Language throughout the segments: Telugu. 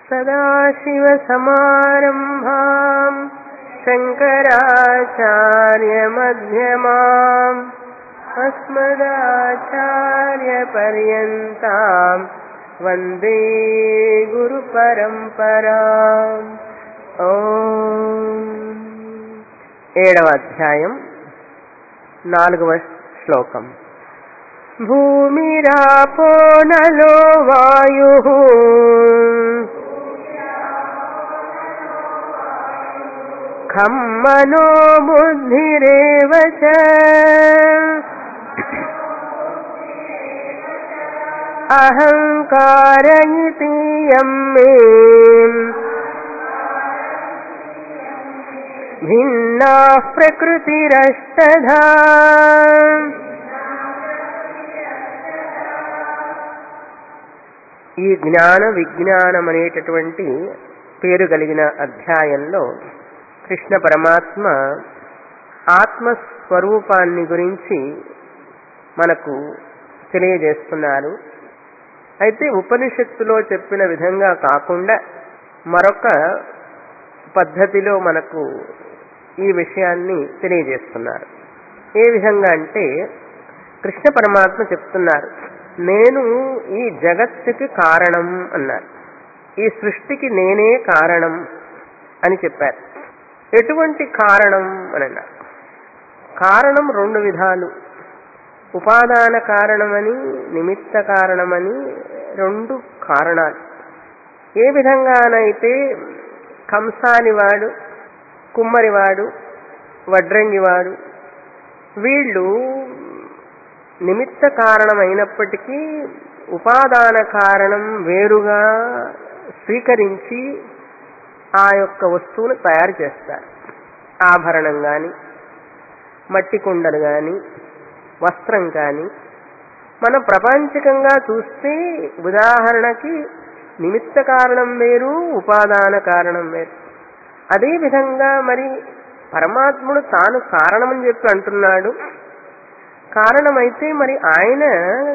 सदाशिवसमारम्भाम् शङ्कराचार्यमध्यमाम् अस्मदाचार्यपर्यन्ताम् वन्दे గురుపరంపరాం ఓం ఏడవ అధ్యాయం నాలుగవ శ్లోకం భూమిరాపో నలో వాయు ఖం మనో బుద్ధిరేవ చ అహంకార ఇతీయం మే భిన్నా ప్రకృతిరష్టధా ఈ జ్ఞాన విజ్ఞానం అనేటటువంటి పేరు కలిగిన అధ్యాయంలో కృష్ణ పరమాత్మ ఆత్మస్వరూపాన్ని గురించి మనకు తెలియజేస్తున్నారు అయితే ఉపనిషత్తులో చెప్పిన విధంగా కాకుండా మరొక పద్ధతిలో మనకు ఈ విషయాన్ని తెలియజేస్తున్నారు ఏ విధంగా అంటే కృష్ణ పరమాత్మ చెప్తున్నారు నేను ఈ జగత్తుకి కారణం అన్నారు ఈ సృష్టికి నేనే కారణం అని చెప్పారు ఎటువంటి కారణం అని అన్నారు కారణం రెండు విధాలు ఉపాదాన కారణమని నిమిత్త కారణమని రెండు కారణాలు ఏ విధంగానైతే కంసాలివాడు కుమ్మరివాడు వడ్రంగివాడు వీళ్ళు నిమిత్త కారణం అయినప్పటికీ ఉపాదాన కారణం వేరుగా స్వీకరించి ఆ యొక్క వస్తువును తయారు చేస్తారు ఆభరణం కానీ మట్టి కుండలు కానీ వస్త్రం కానీ మనం ప్రపంచకంగా చూస్తే ఉదాహరణకి నిమిత్త కారణం వేరు ఉపాదాన కారణం వేరు అదే విధంగా మరి పరమాత్ముడు తాను కారణమని చెప్పి అంటున్నాడు కారణమైతే మరి ఆయన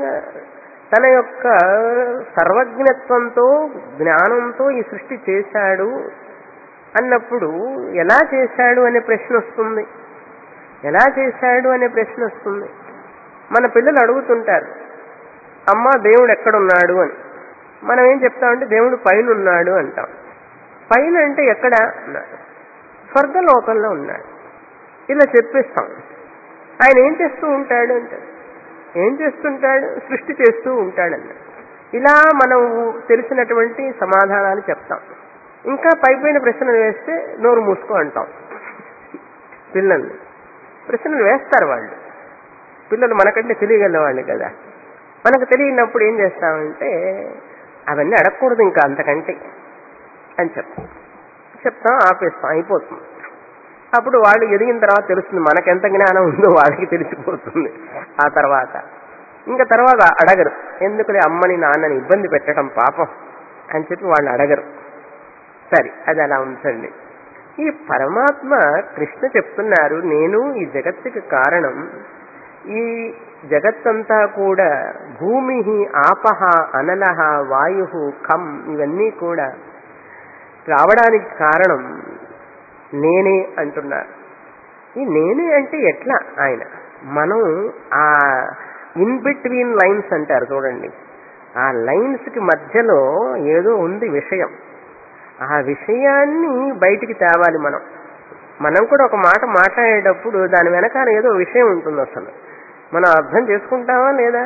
తన యొక్క సర్వజ్ఞత్వంతో జ్ఞానంతో ఈ సృష్టి చేశాడు అన్నప్పుడు ఎలా చేశాడు అనే ప్రశ్న వస్తుంది ఎలా చేశాడు అనే ప్రశ్న వస్తుంది మన పిల్లలు అడుగుతుంటారు అమ్మ దేవుడు ఎక్కడున్నాడు అని మనం ఏం చెప్తామంటే దేవుడు పైన ఉన్నాడు అంటాం పైన అంటే ఎక్కడ అన్నాడు స్వర్గలోకంలో ఉన్నాడు ఇలా చెప్పేస్తాం ఆయన ఏం చేస్తూ ఉంటాడు అంటాడు ఏం చేస్తుంటాడు సృష్టి చేస్తూ ఉంటాడన్న ఇలా మనం తెలిసినటువంటి సమాధానాలు చెప్తాం ఇంకా పైపైన ప్రశ్నలు వేస్తే నోరు మూసుకో అంటాం పిల్లల్ని ప్రశ్నలు వేస్తారు వాళ్ళు పిల్లలు మనకంటే తెలియగల వాళ్ళు కదా మనకు తెలియనప్పుడు ఏం చేస్తామంటే అవన్నీ అడగకూడదు ఇంకా అంతకంటే అని చెప్తాం చెప్తాం ఆపేస్తాం అయిపోతుంది అప్పుడు వాళ్ళు ఎదిగిన తర్వాత తెలుస్తుంది మనకెంత జ్ఞానం ఉందో వాళ్ళకి తెలిసిపోతుంది ఆ తర్వాత ఇంకా తర్వాత అడగరు ఎందుకులే అమ్మని నాన్నని ఇబ్బంది పెట్టడం పాపం అని చెప్పి వాళ్ళు అడగరు సరే అది అలా ఉంచండి ఈ పరమాత్మ కృష్ణ చెప్తున్నారు నేను ఈ జగత్తుకి కారణం ఈ జగత్తంతా కూడా భూమి ఆపహ అనలహ వాయు ఖం ఇవన్నీ కూడా రావడానికి కారణం నేనే అంటున్నారు ఈ నేనే అంటే ఎట్లా ఆయన మనం ఆ ఇన్ బిట్వీన్ లైన్స్ అంటారు చూడండి ఆ లైన్స్కి మధ్యలో ఏదో ఉంది విషయం ఆ విషయాన్ని బయటికి తేవాలి మనం మనం కూడా ఒక మాట మాట్లాడేటప్పుడు దాని వెనకాల ఏదో విషయం ఉంటుంది అసలు మనం అర్థం చేసుకుంటామా లేదా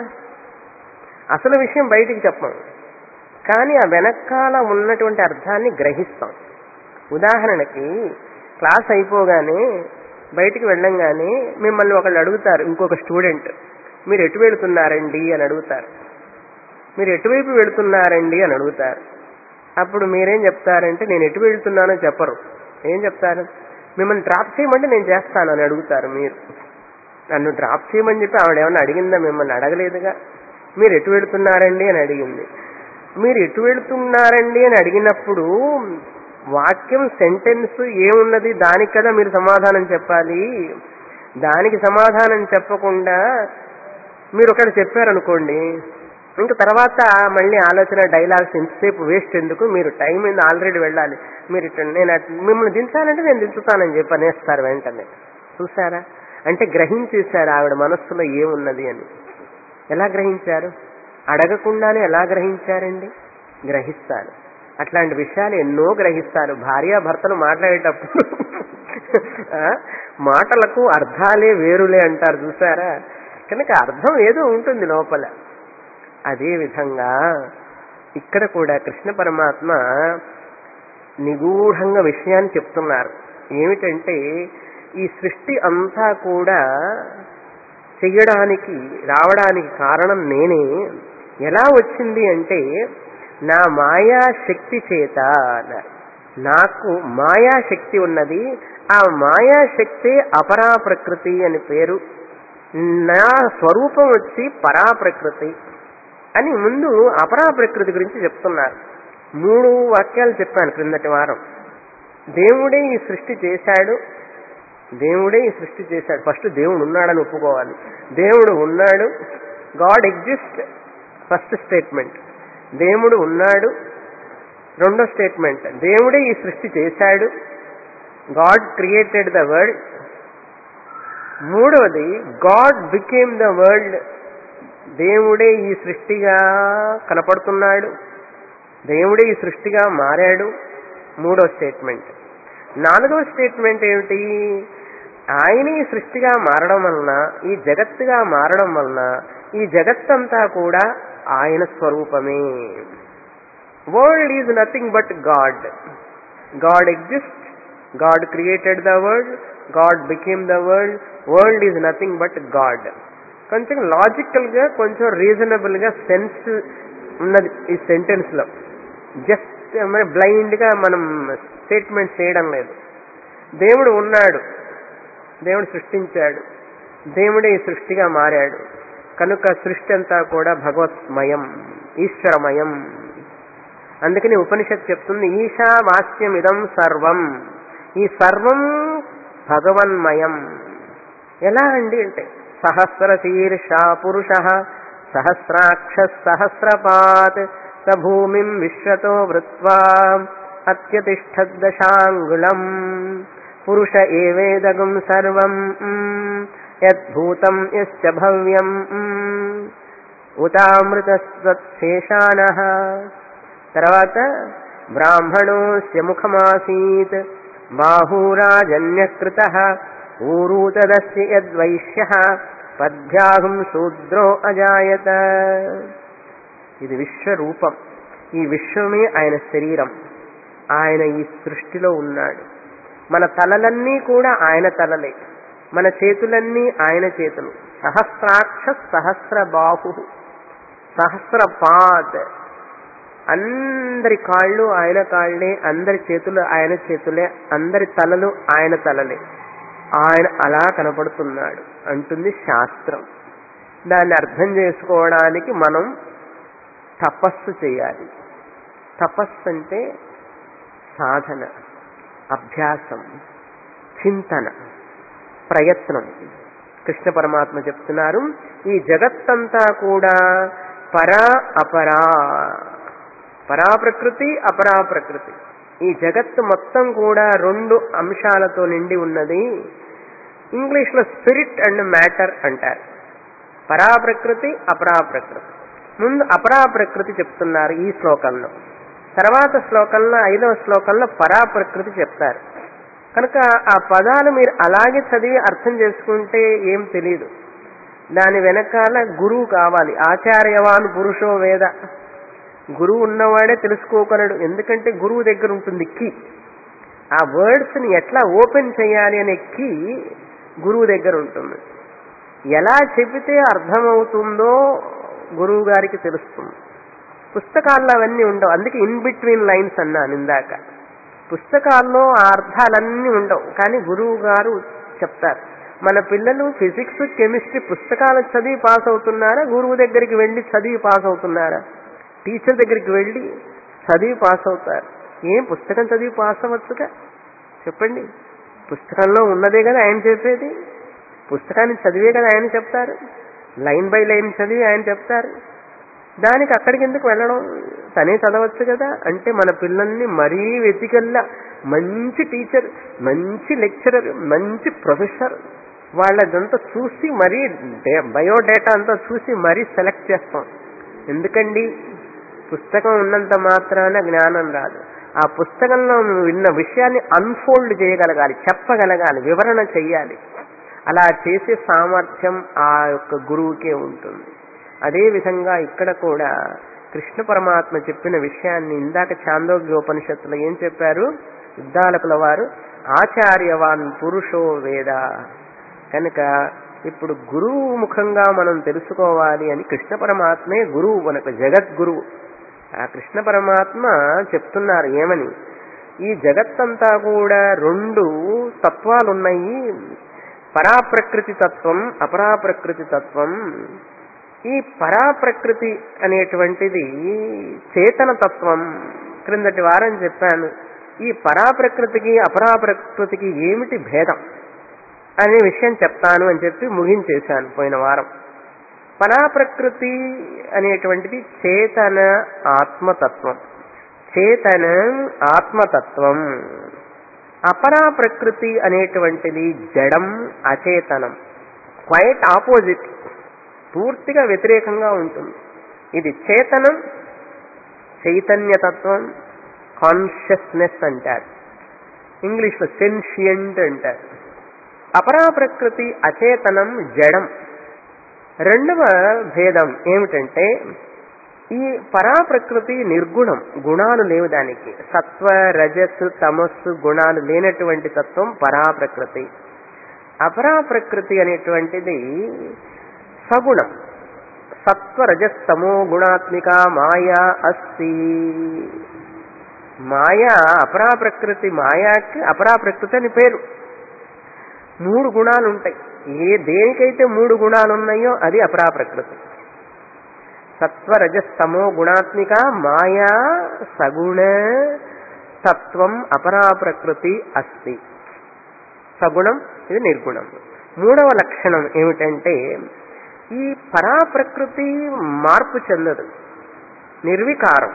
అసలు విషయం బయటికి చెప్పం కానీ ఆ వెనకాల ఉన్నటువంటి అర్థాన్ని గ్రహిస్తాం ఉదాహరణకి క్లాస్ అయిపోగానే బయటికి వెళ్ళంగానే మిమ్మల్ని ఒకళ్ళు అడుగుతారు ఇంకొక స్టూడెంట్ మీరు ఎటు వెళుతున్నారండి అని అడుగుతారు మీరు ఎటువైపు వెళుతున్నారండి అని అడుగుతారు అప్పుడు మీరేం చెప్తారంటే నేను ఎటు వెళ్తున్నానో చెప్పరు ఏం చెప్తారు మిమ్మల్ని డ్రాప్ చేయమంటే నేను చేస్తాను అని అడుగుతారు మీరు నన్ను డ్రాప్ చేయమని చెప్పి ఆవిడ ఏమన్నా అడిగిందా మిమ్మల్ని అడగలేదుగా మీరు ఎటు వెళుతున్నారండి అని అడిగింది మీరు ఎటు వెళుతున్నారండి అని అడిగినప్పుడు వాక్యం సెంటెన్స్ ఏమున్నది దానికి కదా మీరు సమాధానం చెప్పాలి దానికి సమాధానం చెప్పకుండా మీరు ఒకటి చెప్పారనుకోండి ఇంక తర్వాత మళ్ళీ ఆలోచన డైలాగ్స్ ఇంతసేపు వేస్ట్ ఎందుకు మీరు టైం మీద ఆల్రెడీ వెళ్ళాలి మీరు ఇట్లా నేను అట్- మిమ్మల్ని దించాలంటే నేను దించుతానని చెప్పి అనేస్తారు వెంటనే చూసారా అంటే గ్రహించేశారు ఆవిడ మనస్సులో ఏమున్నది అని ఎలా గ్రహించారు అడగకుండానే ఎలా గ్రహించారండి గ్రహిస్తారు అట్లాంటి విషయాలు ఎన్నో గ్రహిస్తారు భార్యాభర్తలు మాట్లాడేటప్పుడు ఆ, మాటలకు అర్థాలే వేరులే అంటారు చూసారా కనుక అర్థం ఏదో ఉంటుంది లోపల అదే విధంగా ఇక్కడ కూడా కృష్ణ పరమాత్మ నిగూఢంగా విషయాన్ని చెప్తున్నారు ఏమిటంటే ఈ సృష్టి అంతా కూడా చెయ్యడానికి రావడానికి కారణం నేనే ఎలా వచ్చింది అంటే నా మాయా శక్తి చేత అన్నారు. నాకు మాయా శక్తి ఉన్నది ఆ మాయా శక్తి అపరా ప్రకృతి అని పేరు నా స్వరూపం వచ్చి పరా ప్రకృతి అని ముందు అపరా ప్రకృతి గురించి చెప్తున్నారు మూడు వాక్యాలు చెప్పాను క్రిందటి వారం దేవుడే ఈ సృష్టి చేశాడు దేవుడే ఈ సృష్టి చేశాడు ఫస్ట్ దేవుడు ఉన్నాడని ఒప్పుకోవాలి దేవుడు ఉన్నాడు గాడ్ ఎగ్జిస్ట్ ఫస్ట్ స్టేట్మెంట్ దేవుడు ఉన్నాడు రెండో స్టేట్మెంట్ దేవుడే ఈ సృష్టి చేశాడు గాడ్ క్రియేటెడ్ ద వరల్డ్ మూడవది గాడ్ బికేమ్ ద వరల్డ్ దేవుడే ఈ సృష్టిగా కనపడుతున్నాడు దేవుడే ఈ సృష్టిగా మారాడు మూడో స్టేట్మెంట్ నాలుగో స్టేట్మెంట్ ఏమిటి ఆయన ఈ సృష్టిగా మారడం వలన ఈ జగత్తుగా మారడం వలన ఈ జగత్తంతా కూడా ఆయన స్వరూపమే world is nothing but God God exist God created the world God became the world world is nothing but God కొంచెం లాజికల్ గా కొంచెం రీజనబుల్ గా సెన్స్ ఉన్నది ఈ సెంటెన్స్ లో జస్ట్ బ్లైండ్ గా మనం స్టేట్మెంట్ చేయడం లేదు దేవుడు ఉన్నాడు దేవుడు సృష్టించాడు దేవుడే ఈ సృష్టిగా మారాడు కనుక సృష్టి అంతా కూడా భగవత్మయం ఈశ్వరమయం అందుకని ఉపనిషత్ చెప్తుంది ఈశావాస్యం ఇదం సర్వం ఈ సర్వం భగవన్మయం ఎలా అండి అంటే సహస్ర శీర్ష పురుష సహస్రాక్ష సహస్రపాత్ స భూమిం విశ్వతో వృత్వా అత్యతిష్టదశాంగుళం పురుష ఏవేదగం సర్వం యద్భూతం యశ్చ భవ్యం ఉతామృతశేషాన తర్వాత బ్రాహ్మణోస్య ముఖమాసీత్ బాహూరాజన్యకృత ఊరూతదస్య యద్వైశ్య పద్భ్యాహం శూద్రో అజాయత ఇది విశ్వరూపం ఈ విశ్వమే ఆయన శరీరం ఆయన ఈ సృష్టిలో ఉన్నాడు మన తలలన్నీ కూడా ఆయన తలలే మన చేతులన్నీ ఆయన చేతులు సహస్రాక్ష సహస్ర బాహు సహస్రపాద్ అందరి కాళ్ళు ఆయన కాళ్ళే అందరి చేతులు ఆయన చేతులే అందరి తలలు ఆయన తలలే ఆయన అలా కనపడుతున్నాడు అంటుంది శాస్త్రం దాన్ని అర్థం చేసుకోవడానికి మనం తపస్సు చేయాలి తపస్సు అంటే సాధన అభ్యాసం చింతన ప్రయత్నం కృష్ణ పరమాత్మ చెప్తున్నారు ఈ జగత్తంతా కూడా పరా అపరా పరా ప్రకృతి అపరా ప్రకృతి ఈ జగత్తు మొత్తం కూడా రెండు అంశాలతో నిండి ఉన్నది ఇంగ్లీష్ లో స్పిరిట్ అండ్ మ్యాటర్ అంటారు పరా ప్రకృతి అపరా ప్రకృతి ముందు అపరా ప్రకృతి చెప్తున్నారు ఈ శ్లోకంలో తర్వాత శ్లోకంలో ఐదవ శ్లోకంలో పరా ప్రకృతి చెప్తారు కనుక ఆ పదాలు మీరు అలాగే చదివి అర్థం చేసుకుంటే ఏం తెలియదు దాని వెనకాల గురువు కావాలి ఆచార్యవాన్ పురుషో వేద గురువు ఉన్నవాడే తెలుసుకోగలడు ఎందుకంటే గురువు దగ్గర ఉంటుంది కీ ఆ వర్డ్స్ ని ఎట్లా ఓపెన్ చేయాలి అనే కీ గురువు దగ్గర ఉంటుంది ఎలా చెబితే అర్థమవుతుందో గురువు గారికి తెలుస్తుంది పుస్తకాల్లో అవన్నీ ఉండవు అందుకే ఇన్ బిట్వీన్ లైన్స్ అన్నాను ఇందాక పుస్తకాల్లో ఆ అర్థాలన్నీ ఉండవు కానీ గురువు గారు చెప్తారు మన పిల్లలు ఫిజిక్స్ కెమిస్ట్రీ పుస్తకాలు చదివి పాస్ అవుతున్నారా గురువు దగ్గరికి వెళ్ళి చదివి పాస్ అవుతున్నారా టీచర్ దగ్గరికి వెళ్ళి చదివి పాస్ అవుతారు ఏం పుస్తకం చదివి పాస్ అవ్వచ్చుగా చెప్పండి పుస్తకంలో ఉన్నదే కదా ఆయన చెప్పేది పుస్తకాన్ని చదివే కదా ఆయన చెప్తారు లైన్ బై లైన్ చదివి ఆయన చెప్తారు దానికి అక్కడికి ఎందుకు వెళ్ళడం తనే చదవచ్చు కదా అంటే మన పిల్లల్ని మరీ వెతికల్లా మంచి టీచర్ మంచి లెక్చరర్ మంచి ప్రొఫెసర్ వాళ్ళదంతా చూసి మరీ డే- బయోడేటా అంతా చూసి మరీ సెలెక్ట్ చేస్తాం ఎందుకండి పుస్తకం ఉన్నంత మాత్రాన జ్ఞానం రాదు ఆ పుస్తకంలో నువ్వు విన్న విషయాన్ని అన్ఫోల్డ్ చేయగలగాలి చెప్పగలగాలి వివరణ చెయ్యాలి అలా చేసే సామర్థ్యం ఆ యొక్క గురువుకే ఉంటుంది అదే విధంగా ఇక్కడ కూడా కృష్ణ పరమాత్మ చెప్పిన విషయాన్ని ఇందాక చాందోగ్యోపనిషత్తులో ఏం చెప్పారు ఉద్దాలకుల వారు ఆచార్యవాన్ పురుషో వేద కనుక ఇప్పుడు గురువు ముఖంగా మనం తెలుసుకోవాలి అని కృష్ణ పరమాత్మే గురువు మనకు జగద్గురువు ఆ కృష్ణ పరమాత్మ చెప్తున్నారు ఏమని ఈ జగత్తంతా కూడా రెండు తత్వాలున్నాయి పరాప్రకృతి తత్వం అపరాప్రకృతి తత్వం ఈ పరాప్రకృతి అనేటువంటిది చేతన తత్వం క్రిందటి వారం చెప్పాను ఈ పరాప్రకృతికి అపరాప్రకృతికి ఏమిటి భేదం అనే విషయం చెప్తాను అని చెప్పి ముగించేశాను పోయిన వారం పరాప్రకృతి అనేటువంటిది చేతన ఆత్మతత్వం చేతన ఆత్మతత్వం అపరా ప్రకృతి అనేటువంటిది జడం అచేతనం క్వైట్ ఆపోజిట్ పూర్తిగా వ్యతిరేకంగా ఉంటుంది ఇది చేతనం చైతన్యతత్వం కాన్షియస్నెస్ అంటారు ఇంగ్లీష్లో సెన్షియంట్ అంటారు అపరా ప్రకృతి అచేతనం జడం రెండవ భేదం ఏమిటంటే ఈ పరాప్రకృతి నిర్గుణం గుణాలు లేవు దానికి సత్వ రజస్సు తమస్సు గుణాలు లేనటువంటి తత్వం పరాప్రకృతి అపరాప్రకృతి అనేటువంటిది సగుణం సత్వ రజస్తమో గుణాత్మిక మాయా అస్తి మాయా అపరాప్రకృతి మాయాకి అపరాప్రకృతి అని పేరు మూడు గుణాలు ఉంటాయి ఏ దేనికైతే మూడు గుణాలు ఉన్నాయో అది అపరాప్రకృతి సత్వరజస్తమో గుణాత్మిక మాయా సగుణ తత్వం అపరాప్రకృతి అస్తి సగుణం ఇది నిర్గుణం మూడవ లక్షణం ఏమిటంటే ఈ పరాప్రకృతి మార్పు చెందదు నిర్వికారం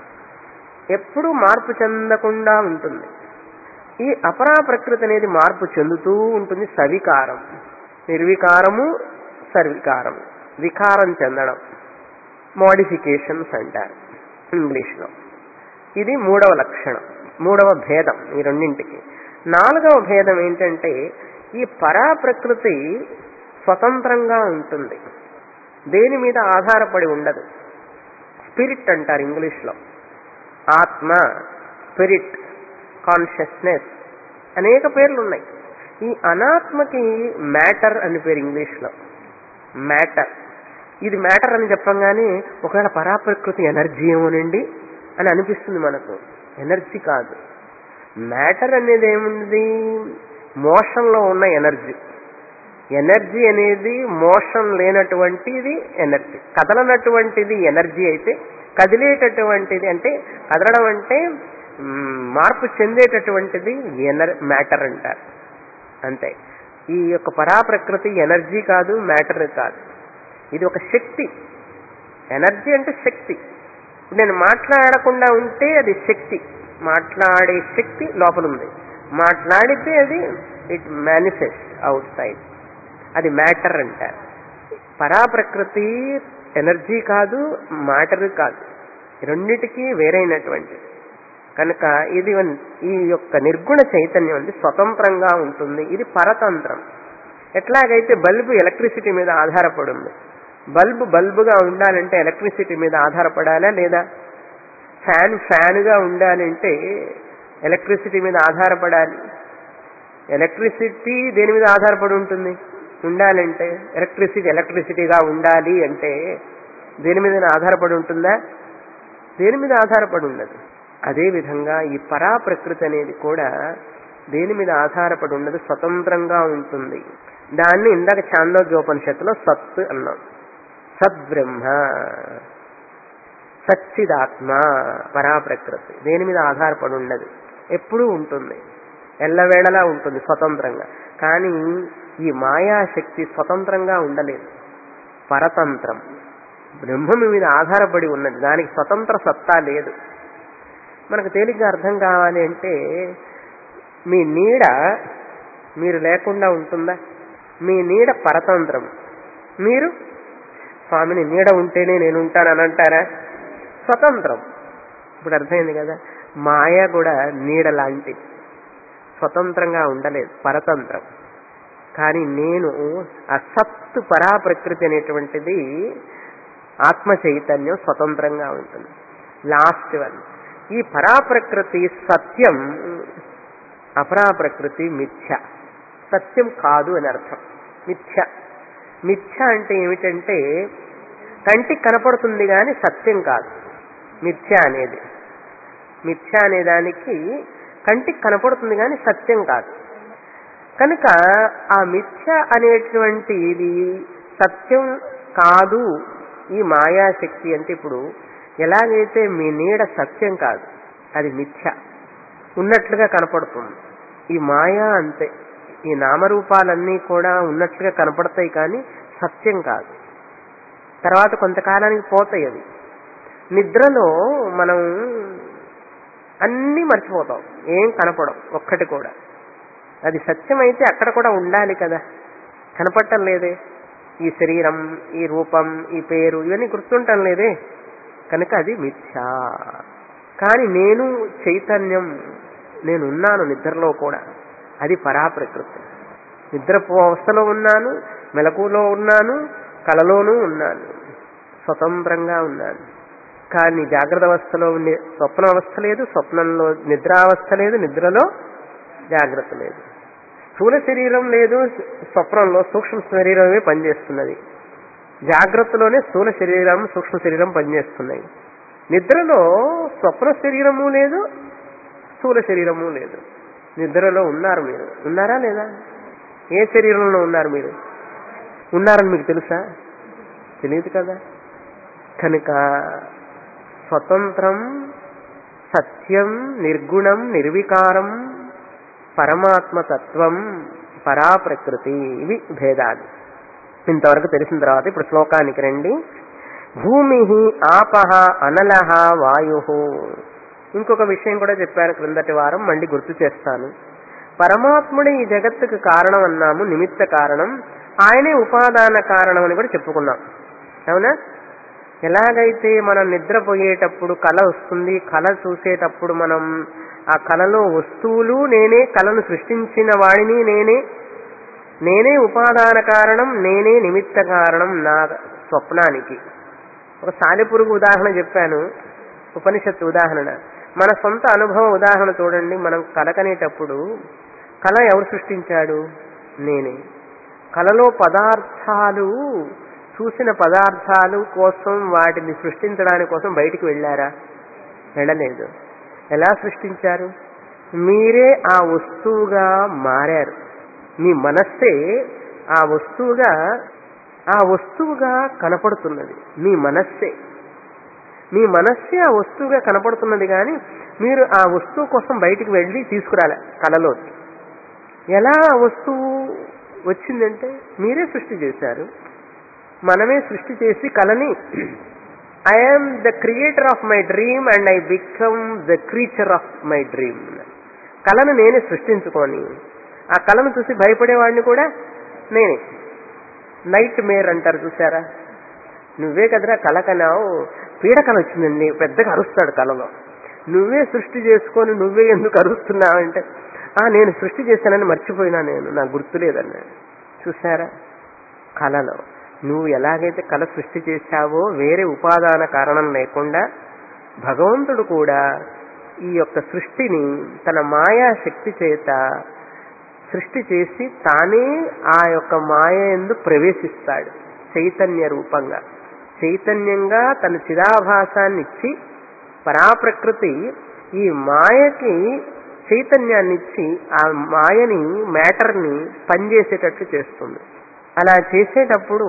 ఎప్పుడూ మార్పు చెందకుండా ఉంటుంది ఈ అపరా ప్రకృతి అనేది మార్పు చెందుతూ ఉంటుంది సవికారం నిర్వికారము సర్వికారం వికారం చెందడం మోడిఫికేషన్స్ అంటారు ఇంగ్లీష్లో ఇది మూడవ లక్షణం మూడవ భేదం ఈ రెండింటికి నాలుగవ భేదం ఏంటంటే ఈ పరా ప్రకృతి స్వతంత్రంగా ఉంటుంది దేని మీద ఆధారపడి ఉండదు స్పిరిట్ అంటారు ఇంగ్లీష్లో ఆత్మ స్పిరిట్ కాన్షియస్నెస్ అనేక పేర్లు ఉన్నాయి ఈ అనాత్మకి మ్యాటర్ అని పేరు ఇంగ్లీష్లో మ్యాటర్ ఇది మ్యాటర్ అని చెప్పంగానే ఒకవేళ పరాప్రకృతి ఎనర్జీ ఏమోనండి అని అనిపిస్తుంది మనకు ఎనర్జీ కాదు మ్యాటర్ అనేది ఏముంది మోషన్లో ఉన్న ఎనర్జీ ఎనర్జీ అనేది మోషన్ లేనటువంటిది ఎనర్జీ కదలనటువంటిది ఎనర్జీ అయితే కదిలేటటువంటిది అంటే కదలడం అంటే మ్, మార్పు చెందేటటువంటిది ఎనర్ మ్యాటర్ అంటారు అంతే ఈ యొక్క పరాప్రకృతి ఎనర్జీ కాదు మ్యాటర్ కాదు ఇది ఒక శక్తి ఎనర్జీ అంటే శక్తి ఇప్పుడు నేను మాట్లాడకుండా ఉంటే అది శక్తి మాట్లాడే శక్తి లోపల ఉంది మాట్లాడితే అది ఇట్ మేనిఫెస్ట్ అవుట్ సైడ్ అది మ్యాటర్ అంటారు పరాప్రకృతి ఎనర్జీ కాదు మ్యాటర్ కాదు రెండిటికి వేరైనటువంటిది కనుక ఇది వన్- ఈ యొక్క నిర్గుణ చైతన్యం ఉంది స్వతంత్రంగా ఉంటుంది ఇది పరతంత్రం ఎట్లాగైతే బల్బు ఎలక్ట్రిసిటీ మీద ఆధారపడి ఉంది బల్బు బల్బుగా ఉండాలంటే ఎలక్ట్రిసిటీ మీద ఆధారపడాలా లేదా ఫ్యాన్ ఫ్యాన్గా ఉండాలంటే ఎలక్ట్రిసిటీ మీద ఆధారపడాలి ఎలక్ట్రిసిటీ దేని మీద ఆధారపడి ఉంటుంది ఉండాలంటే ఎలక్ట్రిసిటీ ఎలక్ట్రిసిటీగా ఉండాలి అంటే దేని మీద ఆధారపడి ఉంటుందా దేని మీద ఆధారపడి ఉండదు అదేవిధంగా ఈ పరా ప్రకృతి అనేది కూడా దేని మీద ఆధారపడి ఉండదు స్వతంత్రంగా ఉంటుంది దాన్ని ఇందాక చాందోగ్యోపనిషత్తులో సత్ అన్నాం సద్బ్రహ్మ సచ్చిదాత్మ పరాప్రకృతి దేని మీద ఆధారపడి ఉండదు ఎప్పుడూ ఉంటుంది ఎల్లవేళలా ఉంటుంది స్వతంత్రంగా కానీ ఈ మాయాశక్తి స్వతంత్రంగా ఉండలేదు పరతంత్రం బ్రహ్మం మీద ఆధారపడి ఉన్నది దానికి స్వతంత్ర సత్తా లేదు మనకు తేలిగ్గా అర్థం కావాలి అంటే మీ నీడ మీరు లేకుండా ఉంటుందా మీ నీడ పరతంత్రం మీరు స్వామిని నీడ ఉంటేనే నేను ఉంటానని అంటారా స్వతంత్రం ఇప్పుడు అర్థమైంది కదా మాయ కూడా నీడ లాంటిది స్వతంత్రంగా ఉండలేదు పరతంత్రం కానీ నేను అసత్తు పరాప్రకృతి అనేటువంటిది ఆత్మ చైతన్యం స్వతంత్రంగా ఉంటుంది లాస్ట్ వన్ ఈ పరాప్రకృతి సత్యం అపరాప్రకృతి మిథ్య సత్యం కాదు అని అర్థం మిథ్య మిథ్య అంటే ఏమిటంటే కంటికి కనపడుతుంది కానీ సత్యం కాదు మిథ్య అనేది మిథ్య అనే దానికి కంటికి కనపడుతుంది కానీ సత్యం కాదు కనుక ఆ మిథ్య అనేటువంటి ఇది సత్యం కాదు ఈ మాయాశక్తి అంటే ఇప్పుడు ఎలాగైతే మీ నీడ సత్యం కాదు అది మిథ్య ఉన్నట్లుగా కనపడుతుంది ఈ మాయా అంతే ఈ నామరూపాలన్నీ కూడా ఉన్నట్లుగా కనపడతాయి కానీ సత్యం కాదు తర్వాత కొంతకాలానికి పోతాయి అవి నిద్రలో మనం అన్నీ మర్చిపోతాం ఏం కనపడం ఒక్కటి కూడా అది సత్యమైతే అక్కడ కూడా ఉండాలి కదా కనపడటం లేదే ఈ శరీరం ఈ రూపం ఈ పేరు ఇవన్నీ గుర్తుండటం లేదే కనుక అది మిథ్యా కానీ నేను చైతన్యం నేను ఉన్నాను నిద్రలో కూడా అది పరాప్రకృతి నిద్రపో అవస్థలో ఉన్నాను మెలకులో ఉన్నాను కలలోనూ ఉన్నాను స్వతంత్రంగా ఉన్నాను కానీ జాగ్రత్త అవస్థలో ఉండే స్వప్న అవస్థ లేదు స్వప్నంలో నిద్రావస్థ లేదు నిద్రలో జాగ్రత్త లేదు స్థూల శరీరం లేదు స్వప్నంలో సూక్ష్మ శరీరమే పనిచేస్తున్నది జాగ్రత్తలోనే స్థూల శరీరం సూక్ష్మ శరీరం పనిచేస్తున్నాయి నిద్రలో స్వప్న శరీరము లేదు స్థూల శరీరము లేదు నిద్రలో ఉన్నారు మీరు ఉన్నారా లేదా ఏ శరీరంలో ఉన్నారు మీరు ఉన్నారని మీకు తెలుసా తెలియదు కదా కనుక స్వతంత్రం సత్యం నిర్గుణం నిర్వికారం పరమాత్మతత్వం పరాప్రకృతి ఇవి భేదాలు ఇంతవరకు తెలిసిన తర్వాత ఇప్పుడు శ్లోకానికి రండి భూమి ఆపహ అనలహ వాయు ఇంకొక విషయం కూడా చెప్పాను క్రిందటి వారం మళ్ళీ గుర్తు చేస్తాను పరమాత్ముడే ఈ జగత్తుకు కారణం అన్నాము నిమిత్త కారణం ఆయనే ఉపాదాన కారణం అని కూడా చెప్పుకున్నాం అవునా ఎలాగైతే మనం నిద్రపోయేటప్పుడు కళ వస్తుంది కళ చూసేటప్పుడు మనం ఆ కళలో వస్తువులు నేనే కళను సృష్టించిన వాడిని నేనే నేనే ఉపాదాన కారణం నేనే నిమిత్త కారణం నా స్వప్నానికి ఒక సాలెపురుగు ఉదాహరణ చెప్పాను ఉపనిషత్తు ఉదాహరణ మన సొంత అనుభవ ఉదాహరణ చూడండి మనం కళ కనేటప్పుడు కళ ఎవరు సృష్టించాడు నేనే కళలో పదార్థాలు చూసిన పదార్థాలు కోసం వాటిని సృష్టించడానికి కోసం బయటికి వెళ్ళారా వెళ్ళలేదు ఎలా సృష్టించారు మీరే ఆ వస్తువుగా మారారు మీ మనస్సే ఆ వస్తువుగా ఆ వస్తువుగా కనపడుతున్నది మీ మనస్సే మీ మనస్సే ఆ వస్తువుగా కనపడుతున్నది కానీ మీరు ఆ వస్తువు కోసం బయటికి వెళ్ళి తీసుకురాలే కళలోకి ఎలా ఆ వస్తువు వచ్చిందంటే మీరే సృష్టి చేశారు మనమే సృష్టి చేసి కళని I'm the creator of my dream and I become the creature of my dream కళను నేనే సృష్టించుకొని ఆ కళను చూసి భయపడేవాడిని కూడా నేనే నైట్ మేర్ అంటారు చూసారా నువ్వే కదరా కళ కన్నావు పీడకల వచ్చిందండి పెద్దగా అరుస్తాడు కళలో నువ్వే సృష్టి చేసుకొని నువ్వే ఎందుకు అరుస్తున్నావంటే ఆ నేను సృష్టి చేశానని మర్చిపోయినా నేను నాకు గుర్తులేదన్నాడు చూసారా కళలో నువ్వు ఎలాగైతే కళ సృష్టి చేశావో వేరే ఉపాదాన కారణం లేకుండా భగవంతుడు కూడా ఈ యొక్క సృష్టిని తన మాయా శక్తి చేత సృష్టి చేసి తానే ఆ యొక్క మాయ ఎందు ప్రవేశిస్తాడు చైతన్య రూపంగా చైతన్యంగా తన చిదాభాసాన్ని ఇచ్చి పరాప్రకృతి ఈ మాయకి చైతన్యాన్ని ఇచ్చి ఆ మాయని మ్యాటర్ని పనిచేసేటట్లు చేస్తుంది అలా చేసేటప్పుడు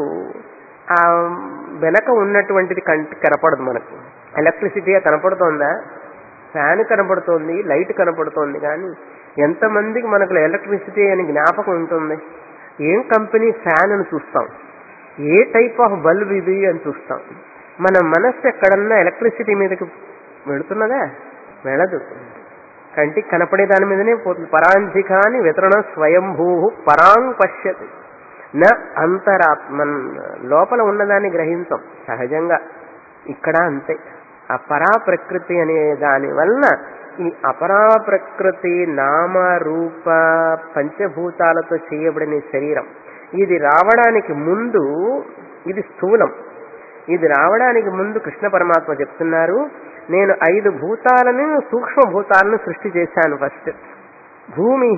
ఆ వెనక ఉన్నటువంటిది కంటి కనపడదు మనకు ఎలక్ట్రిసిటీగా కనపడుతోందా ఫ్యాన్ కనపడుతోంది లైట్ కనపడుతోంది కానీ ఎంతమందికి మనకు ఎలక్ట్రిసిటీ అని జ్ఞాపకం ఉంటుంది ఏం కంపెనీ ఫ్యాన్ అని చూస్తాం ఏ టైప్ ఆఫ్ బల్బ్ ఇది అని చూస్తాం మన మనస్సు ఎక్కడన్నా ఎలక్ట్రిసిటీ మీదకి వెళుతున్నదా వెళ్ళదు కంటికి కనపడే దాని మీదనే పోతుంది పరాంజికాని వితరణ స్వయంభూ పరాంగ్ పశ్యతి నా అంతరాత్మన్ లోపల ఉన్నదాన్ని గ్రహించం సహజంగా ఇక్కడ అంతే ఆ పరా ప్రకృతి అనే దాని వలన ఈ అపరా ప్రకృతి నామ రూప పంచభూతాలతో చేయబడిన ఈ శరీరం ఇది రావడానికి ముందు ఇది స్థూలం ఇది రావడానికి ముందు కృష్ణ పరమాత్మ చెప్తున్నారు నేను ఐదు భూతాలను సూక్ష్మ భూతాలను సృష్టి చేశాను ఫస్ట్ భూమి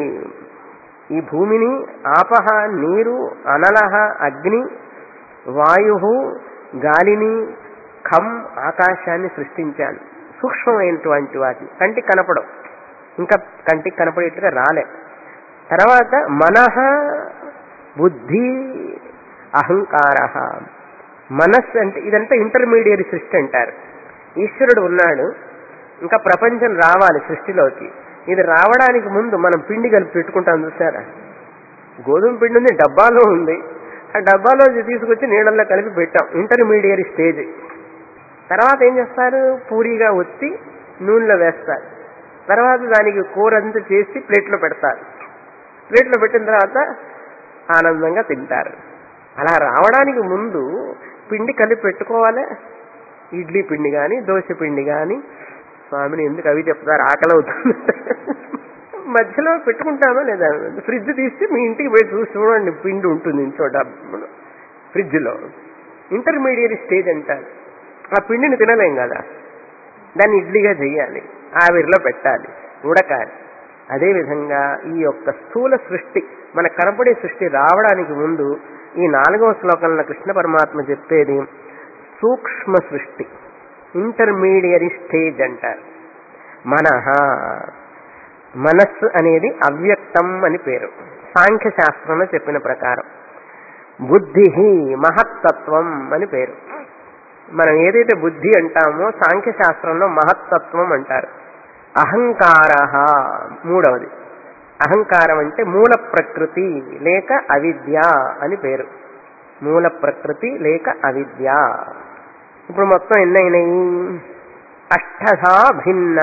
ఈ భూమిని ఆపహ నీరు అనలహ అగ్ని వాయు గాలిని ఖం ఆకాశాన్ని సృష్టించాను సూక్ష్మమైనటువంటి వాటిని కంటికి కనపడవు ఇంకా కంటికి కనపడేట్టుగా రాలే తర్వాత మనహ బుద్ధి అహంకార మనస్సు అంటే ఇదంతా ఇంటర్మీడియట్ సృష్టి అంటారు ఈశ్వరుడు ఉన్నాడు ఇంకా ప్రపంచం రావాలి సృష్టిలోకి ఇది రావడానికి ముందు మనం పిండి కలిపి పెట్టుకుంటాం చూసారా గోధుమ పిండి ఉంది డబ్బాలో ఉంది ఆ డబ్బాలో తీసుకొచ్చి నీళ్ళల్లో కలిపి పెట్టాం ఇంటర్మీడియట్ స్టేజ్ తర్వాత ఏం చేస్తారు పూరీగా వచ్చి నూనెలో వేస్తారు తర్వాత దానికి కూర అంతా చేసి ప్లేట్లో పెడతారు ప్లేట్లో పెట్టిన తర్వాత ఆనందంగా తింటారు అలా రావడానికి ముందు పిండి కలిపి పెట్టుకోవాలి ఇడ్లీ పిండి కానీ దోశ పిండి కానీ స్వామిని ఎందుకు అవి చెప్తారు ఆకలి అవుతుంది మధ్యలో పెట్టుకుంటామో లేదా ఫ్రిడ్జ్ తీసి మీ ఇంటికి పోయి చూసి చూడండి పిండి ఉంటుంది ఇంచోట ఫ్రిడ్జ్లో ఇంటర్మీడియట్ స్టేజ్ అంటారు ఆ పిండిని తినలేం కదా దాన్ని ఇడ్లీగా చేయాలి ఆవిరిలో పెట్టాలి ఉడకాలి అదేవిధంగా ఈ యొక్క స్థూల సృష్టి మన కనపడే సృష్టి రావడానికి ముందు ఈ నాలుగవ శ్లోకంలో కృష్ణ పరమాత్మ చెప్పేది సూక్ష్మ సృష్టి ఇంటర్మీడియట్ స్టేజ్ అంటారు మనహ మనస్సు అనేది అవ్యక్తం అని పేరు సాంఖ్య శాస్త్రంలో చెప్పిన ప్రకారం బుద్ధి మహత్తత్వం అని పేరు మనం ఏదైతే బుద్ధి అంటామో సాంఖ్య శాస్త్రంలో మహత్తత్వం అంటారు అహంకార మూడవది అహంకారం అంటే మూల ప్రకృతి లేక అవిద్య అని పేరు మూల ప్రకృతి లేక అవిద్య ఇప్పుడు మొత్తం ఎన్నైనాయి అష్టధా భిన్న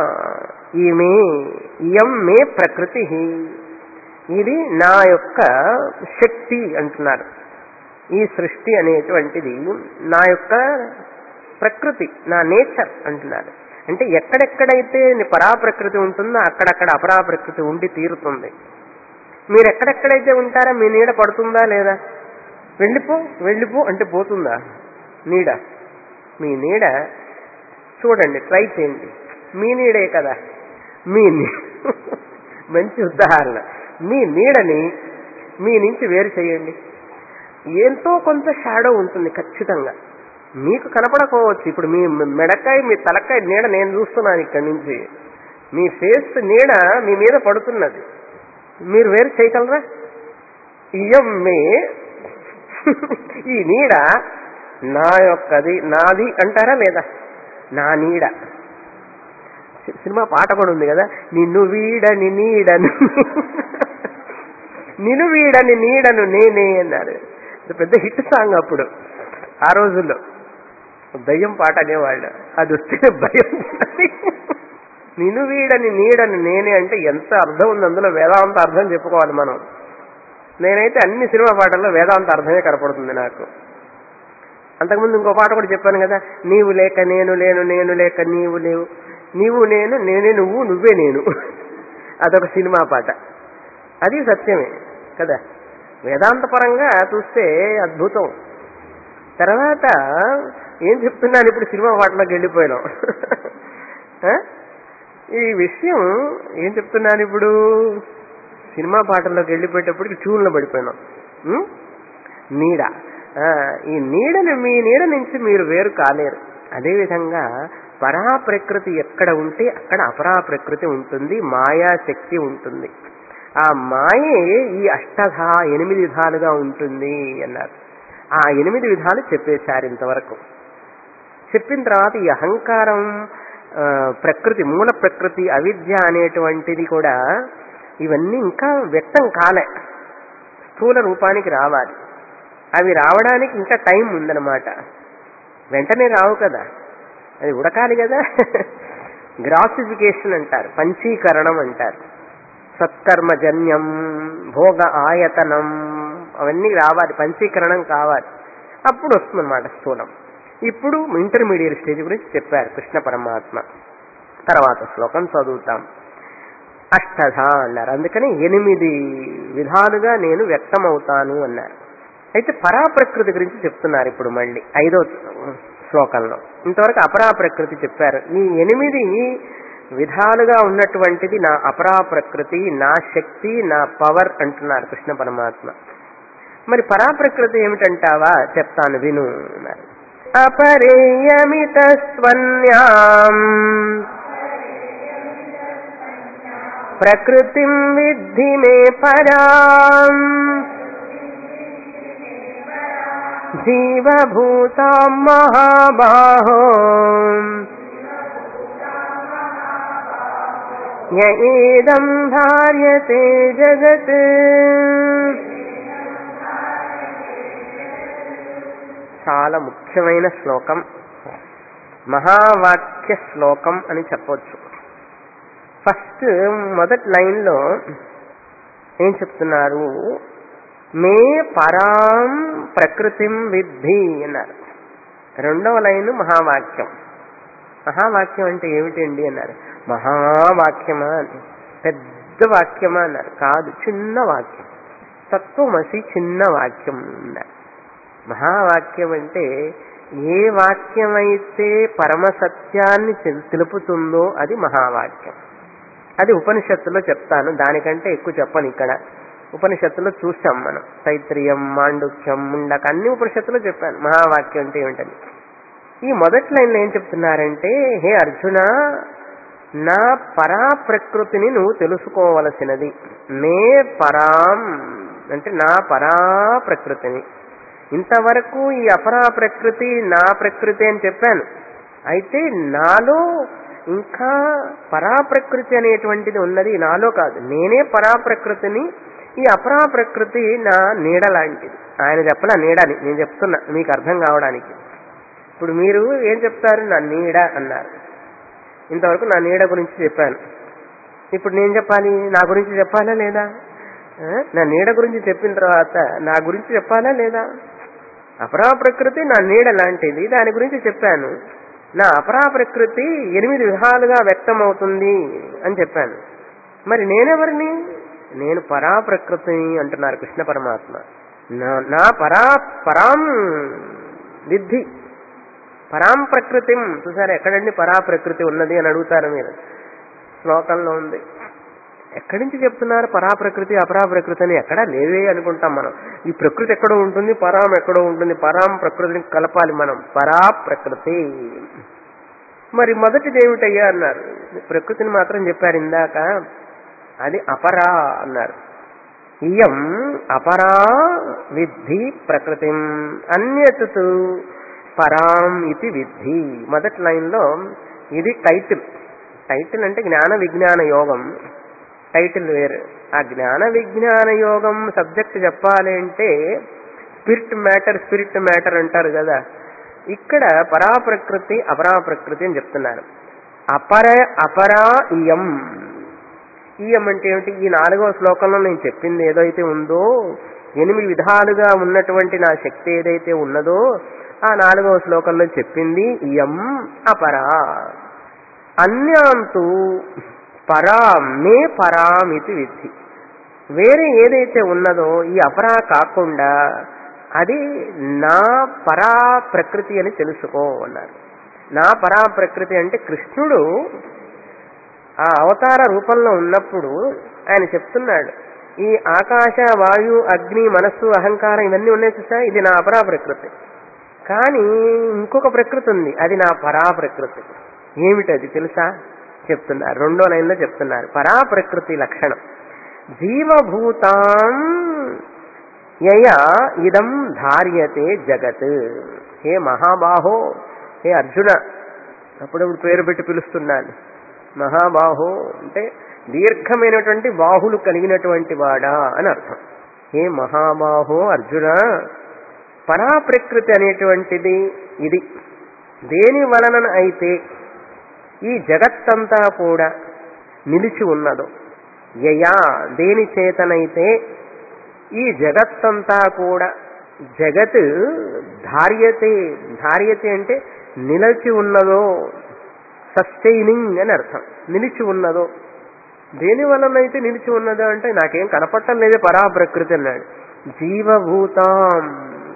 ఈమె ఇయం మే ప్రకృతి ఇది నా యొక్క శక్తి అంటున్నారు ఈ సృష్టి అనేటువంటిది నా యొక్క ప్రకృతి నా నేచర్ అంటున్నారు అంటే ఎక్కడెక్కడైతే పరాప్రకృతి ఉంటుందో అక్కడక్కడ అపరాప్రకృతి ఉండి తీరుతుంది మీరు ఎక్కడెక్కడైతే ఉంటారో మీ నీడ పడుతుందా లేదా వెళ్ళిపో వెళ్ళిపో అంటే పోతుందా నీడ మీ నీడ చూడండి ట్రై చేయండి మీ నీడే కదా మీ నీ- మంచి ఉదాహరణ మీ నీడని మీ నుంచి వేరు చేయండి ఎంతో కొంత షాడో ఉంటుంది ఖచ్చితంగా మీకు కనపడకపోవచ్చు ఇప్పుడు మీ మెడకాయ మీ తలకాయ నీడ నేను చూస్తున్నాను ఇక్కడి నుంచి మీ ఫేస్ నీడ మీ మీద పడుతున్నది మీరు వేరు చేయగలరా ఇయం మే ఈ నీడ నా యొక్కది నాది అంటారా లేదా నా నీడ సి- సినిమా పాట కూడా ఉంది కదా నిన్ను వీడని నీడను నిన్ను వీడని నీడను నేనే అన్నారు ఇది పెద్ద హిట్ సాంగ్ అప్పుడు ఆ రోజుల్లో దయ్యం పాట అనేవాళ్ళు అది వస్తే భయం నిన్ను వీడని నీడని నేనే అంటే ఎంత అర్థం ఉంది అందులో వేదాంత అర్థం చెప్పుకోవాలి మనం నేనైతే అన్ని సినిమా పాటల్లో వేదాంత అర్థమే కనపడుతుంది నాకు అంతకుముందు ఇంకో పాట కూడా చెప్పాను కదా నీవు లేక నేను లేను నేను లేక నీవు లేవు నీవు నేను నేనే నువ్వు నువ్వే నేను అదొక సినిమా పాట అది సత్యమే కదా వేదాంత పరంగా చూస్తే అద్భుతం తర్వాత ఏం చెప్తున్నాను ఇప్పుడు సినిమా పాటలోకి వెళ్ళిపోయినాం ఆ? ఈ విషయం ఏం చెప్తున్నాను ఇప్పుడు సినిమా పాటల్లోకి వెళ్ళిపోయేటప్పటికి ట్యూన్లో పడిపోయినాం ఉం? నీడ ఆ, ఈ నీడను మీ నీడ నుంచి మీరు వేరు కాలేరు అదేవిధంగా పరా ప్రకృతి ఎక్కడ ఉంటే అక్కడ అపరా ప్రకృతి ఉంటుంది మాయా శక్తి ఉంటుంది ఆ మాయే ఈ అష్టధ ఎనిమిది విధాలుగా ఉంటుంది అన్నారు ఆ ఎనిమిది విధాలు చెప్పేశారు ఇంతవరకు చెప్పిన తర్వాత ఈ అహంకారం ఆ, ప్రకృతి మూల ప్రకృతి అవిద్య అనేటువంటిది కూడా ఇవన్నీ ఇంకా వ్యక్తం కాలే స్థూల రూపానికి రావాలి అవి రావడానికి ఇంకా టైం ఉందన్నమాట వెంటనే రావు కదా అది ఉడకాలి కదా గ్రాసిఫికేషన్ అంటారు పంచీకరణం అంటారు సత్కర్మజన్యం భోగ ఆయతనం అవన్నీ రావాలి పంచీకరణం కావాలి అప్పుడు వస్తుందన్నమాట స్థూలం ఇప్పుడు ఇంటర్మీడియట్ స్టేజ్ గురించి చెప్పారు కృష్ణ పరమాత్మ తర్వాత శ్లోకం చదువుతాం అష్టధ అన్నారు అందుకని ఎనిమిది విధాలుగా నేను వ్యక్తమవుతాను అన్నారు అయితే పరాప్రకృతి గురించి చెప్తున్నారు ఇప్పుడు మళ్ళీ ఐదో శ్లోకంలో ఇంతవరకు అపరాప్రకృతి చెప్పారు ఈ ఎనిమిది విధాలుగా ఉన్నటువంటిది నా అపరాప్రకృతి నా శక్తి నా పవర్ అంటున్నారు కృష్ణ పరమాత్మ మరి పరాప్రకృతి ఏమిటంటావా చెప్తాను విను అన్నారు అపరేయమిత స్వన్యాం ప్రకృతిం విద్ధి మే పరాం జీవభూతాం మహాబాహో ఏదం ధార్యతే జగత్ చాలా ముఖ్యమైన శ్లోకం మహావాక్య శ్లోకం అని చెప్పొచ్చు ఫస్ట్ మొదటి లైన్లో ఏం చెప్తున్నారు మే పరాం ప్రకృతిం విద్ధి అన్నారు రెండవ లైన్ మహావాక్యం మహావాక్యం అంటే ఏమిటండి అన్నారు మహావాక్యమా అని పెద్ద వాక్యమా అన్నారు కాదు చిన్న వాక్యం తత్వమసి చిన్న వాక్యం అన్నారు మహావాక్యం అంటే ఏ వాక్యమైతే పరమ సత్యాన్ని తెలు- తెలుపుతుందో అది మహావాక్యం అది ఉపనిషత్తులో చెప్తాను దానికంటే ఎక్కువ చెప్పను ఇక్కడ ఉపనిషత్తులో చూసాం మనం తైత్రియం మాండుక్యం ముండక అన్ని ఉపనిషత్తులో చెప్పాను మహావాక్యం అంటే ఏమిటని ఈ మొదటి లైన్లో ఏం చెప్తున్నారంటే హే అర్జున నా పరా ప్రకృతిని నువ్వు తెలుసుకోవలసినది మే పరాం అంటే నా పరా ప్రకృతిని ఇంతవరకు ఈ అపరా ప్రకృతి నా ప్రకృతి అని చెప్పాను అయితే నాలో ఇంకా పరా ప్రకృతి అనేటువంటిది ఉన్నది నాలో కాదు నేనే పరా ప్రకృతిని ఈ అపరా ప్రకృతి నా నీడ లాంటిది ఆయన చెప్పలా నీడని నేను చెప్తున్నా మీకు అర్థం కావడానికి ఇప్పుడు మీరు ఏం చెప్తారు నా నీడ అన్నారు ఇంతవరకు నా నీడ గురించి చెప్పాను ఇప్పుడు నేను చెప్పాలి నా గురించి చెప్పాలా లేదా ఆ? నా నీడ గురించి చెప్పిన తర్వాత నా గురించి చెప్పాలా లేదా అపరా ప్రకృతి నా నీడ లాంటిది దాని గురించి చెప్పాను నా అపరా ప్రకృతి ఎనిమిది విధాలుగా వ్యక్తమవుతుంది అని చెప్పాను మరి నేనెవరిని నేను పరా ప్రకృతిని అంటున్నారు కృష్ణ పరమాత్మ నా- నా పరా పరాం విద్ధి పరాం ప్రకృతి చూసారా ఎక్కడండి పరా ప్రకృతి ఉన్నది అని అడుగుతారు మీరు శ్లోకంలో ఉంది ఎక్కడి నుంచి చెప్తున్నారు పరా ప్రకృతి అపరా ప్రకృతి అని ఎక్కడా లేవే అనుకుంటాం మనం ఈ ప్రకృతి ఎక్కడో ఉంటుంది పరాం ఎక్కడో ఉంటుంది పరాం ప్రకృతిని కలపాలి మనం పరా ప్రకృతి మరి మొదటిది ఏమిటయ్యా అన్నారు ప్రకృతిని మాత్రం చెప్పారు ఇందాక అది అపరా అన్నారు ఇయం అపరా విద్ధి ప్రకృతి అన్యత్ తు పరాం ఇది విద్ధి మొదటి లైన్లో ఇది టైటిల్ టైటిల్ అంటే జ్ఞాన విజ్ఞాన యోగం టైటిల్ వేరు ఆ జ్ఞాన విజ్ఞాన యోగం సబ్జెక్ట్ చెప్పాలి అంటే స్పిరిట్ మ్యాటర్ స్పిరిట్ మ్యాటర్ అంటారు కదా ఇక్కడ పరాప్రకృతి అపరాప్రకృతి అని చెప్తున్నారు అపర అపరా ఇయం ఈయం అంటే ఏమిటి ఈ నాలుగవ శ్లోకంలో నేను చెప్పింది ఏదైతే ఉందో ఎనిమిది విధాలుగా ఉన్నటువంటి నా శక్తి ఏదైతే ఉన్నదో ఆ నాలుగవ శ్లోకంలో చెప్పింది ఇయం అపరా అన్యాంతు పరాం మే పరాం ఇది విద్ధి వేరే ఏదైతే ఉన్నదో ఈ అపరా కాకుండా అది నా పరా ప్రకృతి అని తెలుసుకో అన్నారు నా పరా ప్రకృతి అంటే కృష్ణుడు ఆ అవతార రూపంలో ఉన్నప్పుడు ఆయన చెప్తున్నాడు ఈ ఆకాశ వాయు అగ్ని మనస్సు అహంకారం ఇవన్నీ ఉన్నాయి చూసా ఇది నా అపరా ప్రకృతి కానీ ఇంకొక ప్రకృతి ఉంది అది నా పరా ప్రకృతి ఏమిటది తెలుసా చెప్తున్నారు రెండో లైన్లో చెప్తున్నారు పరా ప్రకృతి లక్షణం జీవభూతాం యయా ఇదం ధార్యతే జగత్ హే మహాబాహో హే అర్జున అప్పుడప్పుడు పేరు పెట్టి పిలుస్తున్నాను మహాబాహో అంటే దీర్ఘమైనటువంటి బాహులు కలిగినటువంటి వాడా అని అర్థం హే మహాబాహో అర్జున పరాప్రకృతి అనేటువంటిది ఇది దేని వలన అయితే ఈ జగత్తంతా కూడా నిలిచి ఉన్నదో యయా దేని చేతనైతే ఈ జగత్తంతా కూడా జగత్ ధార్యతే ధార్యతే అంటే నిలిచి ఉన్నదో సస్టైనింగ్ అని అర్థం నిలిచి ఉన్నదో దేని వలనైతే నిలిచి ఉన్నదో అంటే నాకేం కనపడటం లేదే పరాప్రకృతి అన్నాడు జీవభూతాం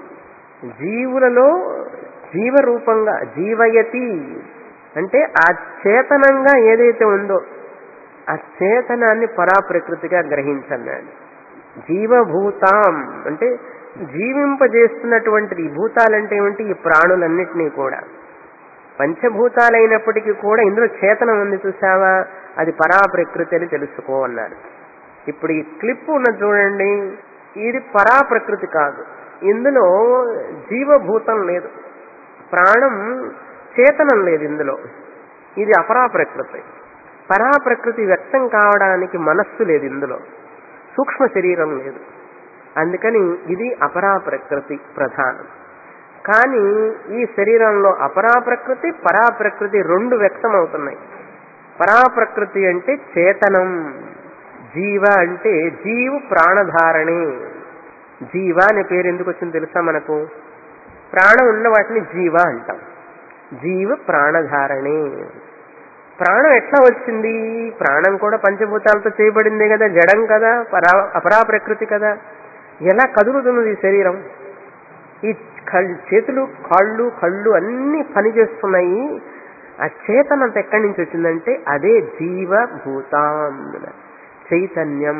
జీవులలో జీవరూపంగా జీవయతి అంటే ఆ చేతనంగా ఏదైతే ఉందో ఆ చేతనాన్ని పరాప్రకృతిగా గ్రహించన్నాడు జీవభూతాం అంటే జీవింపజేస్తున్నటువంటిది ఈ భూతాలంటే ఏమిటి ఈ ప్రాణులన్నిటినీ కూడా పంచభూతాలైనప్పటికీ కూడా ఇందులో చేతనం ఉంది చూసావా అది పరాప్రకృతి అని తెలుసుకో అన్నారు ఇప్పుడు ఈ క్లిప్ ఉన్న చూడండి ఇది పరాప్రకృతి కాదు ఇందులో జీవభూతం లేదు ప్రాణం చేతనం లేదు ఇందులో ఇది అపరాప్రకృతి పరాప్రకృతి వ్యక్తం కావడానికి మనస్సు లేదు ఇందులో సూక్ష్మ శరీరం లేదు అందుకని ఇది అపరాప్రకృతి ప్రధానం కానీ ఈ శరీరంలో అపరాప్రకృతి పరాప్రకృతి రెండు వ్యక్తం అవుతున్నాయి పరాప్రకృతి అంటే చేతనం జీవ అంటే జీవు ప్రాణధారణి జీవ అనే పేరు ఎందుకు వచ్చింది తెలుసా మనకు ప్రాణం ఉన్న వాటిని జీవ అంటాం జీవ ప్రాణధారణి ప్రాణం ఎట్లా వచ్చింది ప్రాణం కూడా పంచభూతాలతో చేయబడిందే కదా జడం కదా పరా అపరాప్రకృతి కదా ఎలా కదులుతున్నది ఈ శరీరం ఈ కళ్ళు చేతులు కాళ్ళు కళ్ళు అన్నీ పనిచేస్తున్నాయి ఆ చేతనంత ఎక్కడి నుంచి వచ్చిందంటే అదే జీవభూతాం చైతన్యం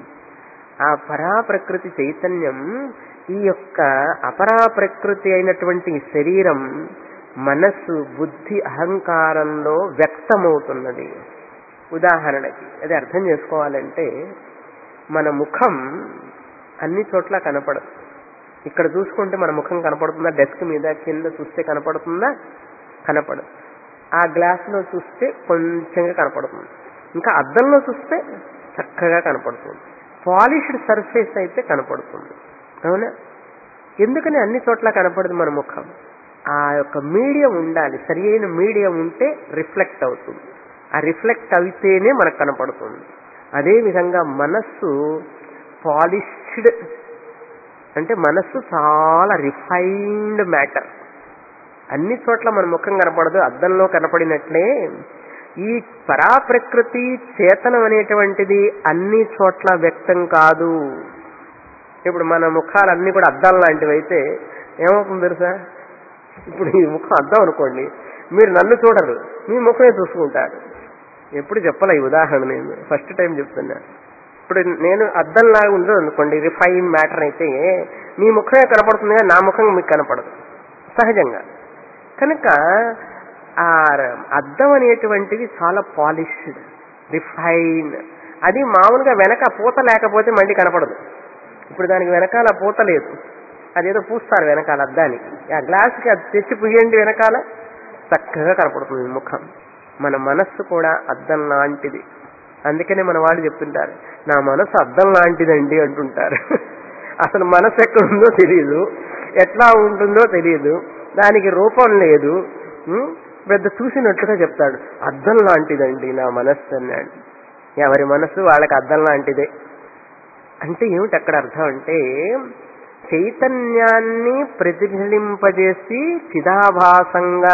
ఆ పరాప్రకృతి చైతన్యం ఈ యొక్క అపరాప్రకృతి అయినటువంటి శరీరం మనస్సు బుద్ధి అహంకారంలో వ్యక్తమవుతున్నది ఉదాహరణకి అది అర్థం చేసుకోవాలంటే మన ముఖం అన్ని చోట్ల కనపడదు ఇక్కడ చూసుకుంటే మన ముఖం కనపడుతుందా డెస్క్ మీద కింద చూస్తే కనపడుతుందా కనపడదు ఆ గ్లాసులో చూస్తే కొంచెంగా కనపడుతుంది ఇంకా అద్దంలో చూస్తే చక్కగా కనపడుతుంది పాలిష్డ్ సర్ఫేస్ అయితే కనపడుతుంది అవునా ఎందుకని అన్ని చోట్ల కనపడదు మన ముఖం ఆ యొక్క మీడియం ఉండాలి సరి అయిన మీడియం ఉంటే రిఫ్లెక్ట్ అవుతుంది ఆ రిఫ్లెక్ట్ అయితేనే మనకు కనపడుతుంది అదేవిధంగా మనస్సు పాలిష్డ్ అంటే మనస్సు చాలా రిఫైన్డ్ మ్యాటర్ అన్ని చోట్ల మన ముఖం కనపడదు అద్దంలో కనపడినట్లే ఈ పరాప్రకృతి చేతనం అనేటువంటిది అన్ని చోట్ల వ్యక్తం కాదు ఇప్పుడు మన ముఖాలు అన్ని కూడా అద్దం లాంటివి అయితే ఏమవుతుంది తెలుసా ఇప్పుడు ఈ ముఖం అద్దం అనుకోండి మీరు నన్ను చూడరు మీ ముఖమే చూసుకుంటారు ఎప్పుడు చెప్పాల ఈ ఉదాహరణ నేను ఫస్ట్ టైం చెప్తున్నా ఇప్పుడు నేను అద్దంలాగా ఉందో అనుకోండి రిఫైన్ మ్యాటర్ అయితే మీ ముఖమే కనపడుతుంది కానీ నా ముఖం మీకు కనపడదు సహజంగా కనుక ఆ అద్దం అనేటువంటిది చాలా పాలిష్డ్ రిఫైన్ అది మామూలుగా వెనక పూత లేకపోతే మళ్ళీ కనపడదు ఇప్పుడు దానికి వెనకాల పూత లేదు అదేదో పూస్తారు వెనకాల అద్దానికి ఆ గ్లాస్కి అది తెచ్చి పుయ్యండి వెనకాల చక్కగా కనపడుతుంది ముఖం మన మనస్సు కూడా అద్దం లాంటిది అందుకనే మన వాళ్ళు చెప్తుంటారు నా మనసు అద్దం లాంటిదండి అంటుంటారు అసలు మనసు ఎక్కడ ఉందో తెలియదు ఎట్లా ఉంటుందో తెలియదు దానికి రూపం లేదు ఉం? పెద్ద చూసినట్లుగా చెప్తాడు అద్దం లాంటిదండి నా మనస్సు అన్నాడు ఎవరి మనస్సు వాళ్ళకి అద్దం లాంటిదే అంటే ఏమిటి అక్కడ అర్థం అంటే చైతన్యాన్ని ప్రతిఫలింపజేసి చిదాభాసంగా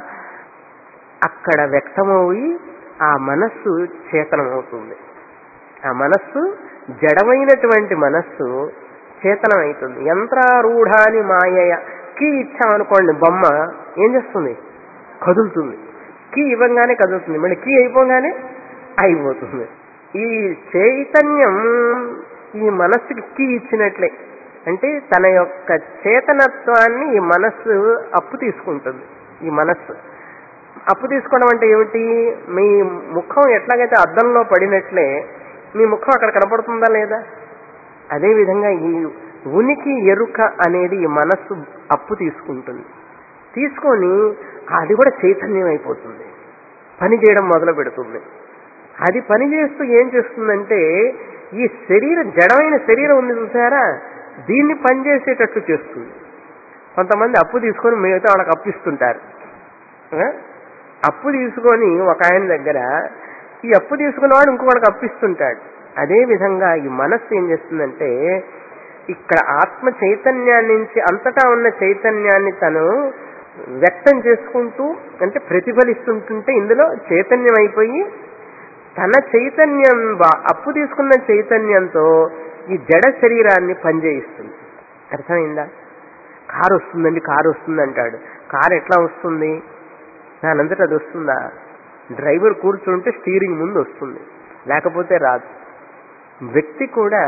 అక్కడ వ్యక్తమవి ఆ మనస్సు చేతనమవుతుంది ఆ మనస్సు జడమైనటువంటి మనస్సు చేతనమవుతుంది యంత్రారూఢాని మాయయ కీ ఇచ్చామనుకోండి బొమ్మ ఏం చేస్తుంది కదులుతుంది కీ ఇవ్వగానే కదులుతుంది మళ్ళీ కీ అయిపోగానే అయిపోతుంది ఈ చైతన్యం ఈ మనస్సుకి కీ ఇచ్చినట్లే అంటే తన యొక్క చేతనత్వాన్ని ఈ మనస్సు అప్పు తీసుకుంటుంది ఈ మనస్సు అప్పు తీసుకోవడం అంటే ఏమిటి మీ ముఖం ఎట్లాగైతే అద్దంలో పడినట్లే మీ ముఖం అక్కడ కనపడుతుందా లేదా అదేవిధంగా ఈ ఉనికి ఎరుక అనేది ఈ మనస్సు అప్పు తీసుకుంటుంది తీసుకొని అది కూడా చైతన్యం అయిపోతుంది పని చేయడం మొదలు పెడుతుంది అది పని చేస్తూ ఏం చేస్తుందంటే ఈ శరీరం జడమైన శరీరం ఉంది చూసారా దీన్ని పనిచేసేటట్లు చేస్తుంది కొంతమంది అప్పు తీసుకొని మిగతా వాళ్ళకి అప్పిస్తుంటారు ఆ? అప్పు తీసుకొని ఒక ఆయన దగ్గర ఈ అప్పు తీసుకున్నవాడు ఇంకొకడికి అప్పిస్తుంటాడు అదే విధంగా ఈ మనస్సు ఏం చేస్తుందంటే ఇక్కడ ఆత్మ చైతన్యాన్ని నుంచి అంతటా ఉన్న చైతన్యాన్ని తను వ్యక్తం చేసుకుంటూ అంటే ప్రతిఫలిస్తుంటుంటే ఇందులో చైతన్యం అయిపోయి తన చైతన్యం వా- అప్పు తీసుకున్న చైతన్యంతో ఈ జడ శరీరాన్ని పనిచేయిస్తుంది అర్థమైందా కారు వస్తుందండి కారు వస్తుంది అంటాడు కారు ఎట్లా వస్తుంది దానంతట అది వస్తుందా డ్రైవర్ కూర్చుంటే స్టీరింగ్ ముందు వస్తుంది లేకపోతే రాదు వ్యక్తి కూడా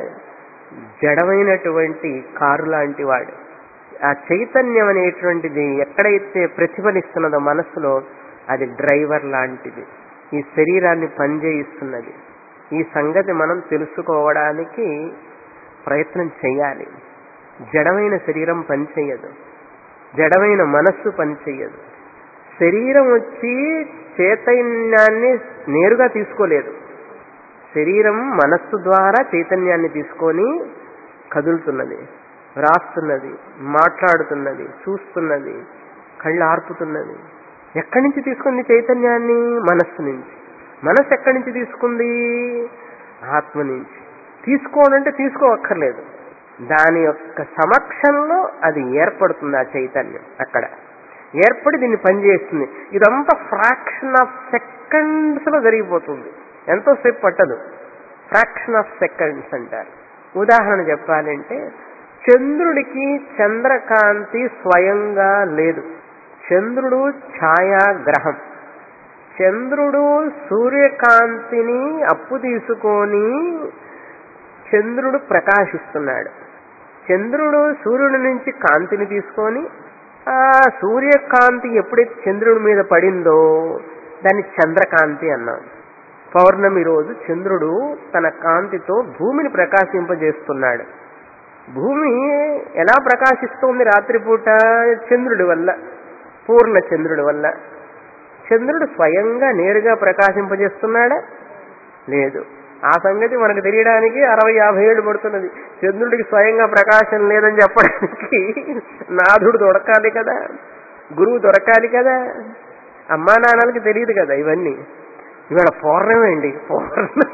జడమైనటువంటి కారు లాంటి వాడు ఆ చైతన్యం అనేటువంటిది ఎక్కడైతే ప్రతిఫలిస్తున్నదో మనస్సులో అది డ్రైవర్ లాంటిది ఈ శరీరాన్ని పనిచేయిస్తున్నది ఈ సంగతి మనం తెలుసుకోవడానికి ప్రయత్నం చేయాలి జడమైన శరీరం పనిచేయదు జడమైన మనస్సు పనిచేయదు శరీరం వచ్చి చైతన్యాన్ని నేరుగా తీసుకోలేదు శరీరం మనస్సు ద్వారా చైతన్యాన్ని తీసుకొని కదులుతున్నది రాస్తున్నది మాట్లాడుతున్నది చూస్తున్నది కళ్ళు ఆర్పుతున్నది ఎక్కడి నుంచి తీసుకుంది చైతన్యాన్ని మనస్సు నుంచి మనస్సు ఎక్కడి నుంచి తీసుకుంది ఆత్మ నుంచి తీసుకోవాలంటే తీసుకోవక్కర్లేదు దాని యొక్క సమక్షంలో అది ఏర్పడుతుంది ఆ చైతన్యం అక్కడ ఏర్పడి దీన్ని పనిచేస్తుంది ఇదంతా ఫ్రాక్షన్ ఆఫ్ సెకండ్స్ లో జరిగిపోతుంది ఎంతోసేపు పట్టదు ఫ్రాక్షన్ ఆఫ్ సెకండ్స్ అంటారు ఉదాహరణ చెప్పాలంటే చంద్రుడికి చంద్రకాంతి స్వయంగా లేదు చంద్రుడు ఛాయాగ్రహం చంద్రుడు సూర్యకాంతిని అప్పు తీసుకొని చంద్రుడు ప్రకాశిస్తున్నాడు చంద్రుడు సూర్యుడి నుంచి కాంతిని తీసుకొని ఆ సూర్యకాంతి ఎప్పుడైతే చంద్రుడి మీద పడిందో దాన్ని చంద్రకాంతి అన్నాం పౌర్ణమి రోజు చంద్రుడు తన కాంతితో భూమిని ప్రకాశింపజేస్తున్నాడు భూమి ఎలా ప్రకాశిస్తోంది రాత్రిపూట చంద్రుడి వల్ల పూర్ణ చంద్రుడి వల్ల చంద్రుడు స్వయంగా నేరుగా ప్రకాశింపజేస్తున్నాడా లేదు ఆ సంగతి మనకు తెలియడానికి అరవై యాభై ఏళ్ళు పడుతున్నది చంద్రుడికి స్వయంగా ప్రకాశం లేదని చెప్పడానికి నాథుడు దొరకాలి కదా గురువు దొరకాలి కదా అమ్మా నాన్నలకి తెలియదు కదా ఇవన్నీ ఇవాళ పౌర్ణమి అండి పౌర్ణమి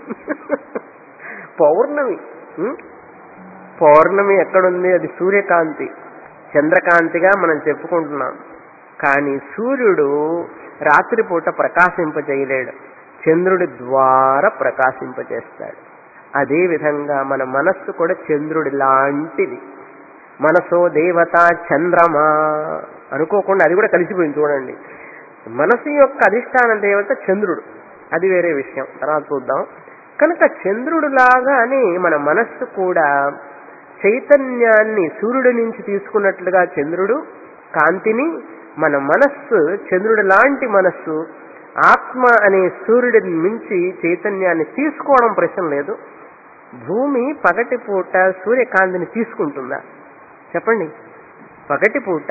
పౌర్ణమి ఉం? పౌర్ణమి ఎక్కడుంది అది సూర్యకాంతి చంద్రకాంతిగా మనం చెప్పుకుంటున్నాం కానీ సూర్యుడు రాత్రిపూట ప్రకాశింపజేయలేడు చంద్రుడి ద్వారా ప్రకాశింపజేస్తాడు అదే విధంగా మన మనస్సు కూడా చంద్రుడి లాంటిది మనసో దేవత చంద్రమా అనుకోకుండా అది కూడా కలిసిపోయింది చూడండి మనసు యొక్క అధిష్టాన దేవత చంద్రుడు అది వేరే విషయం తర్వాత చూద్దాం కనుక చంద్రుడు లాగానే మన మనస్సు కూడా చైతన్యాన్ని సూర్యుడి నుంచి తీసుకున్నట్లుగా చంద్రుడు కాంతిని మన మనస్సు చంద్రుడి లాంటి మనస్సు ఆత్మ అనే సూర్యుడిని మించి చైతన్యాన్ని తీసుకోవడం ప్రశ్న లేదు భూమి పగటిపూట సూర్యకాంతిని తీసుకుంటుందా చెప్పండి పగటిపూట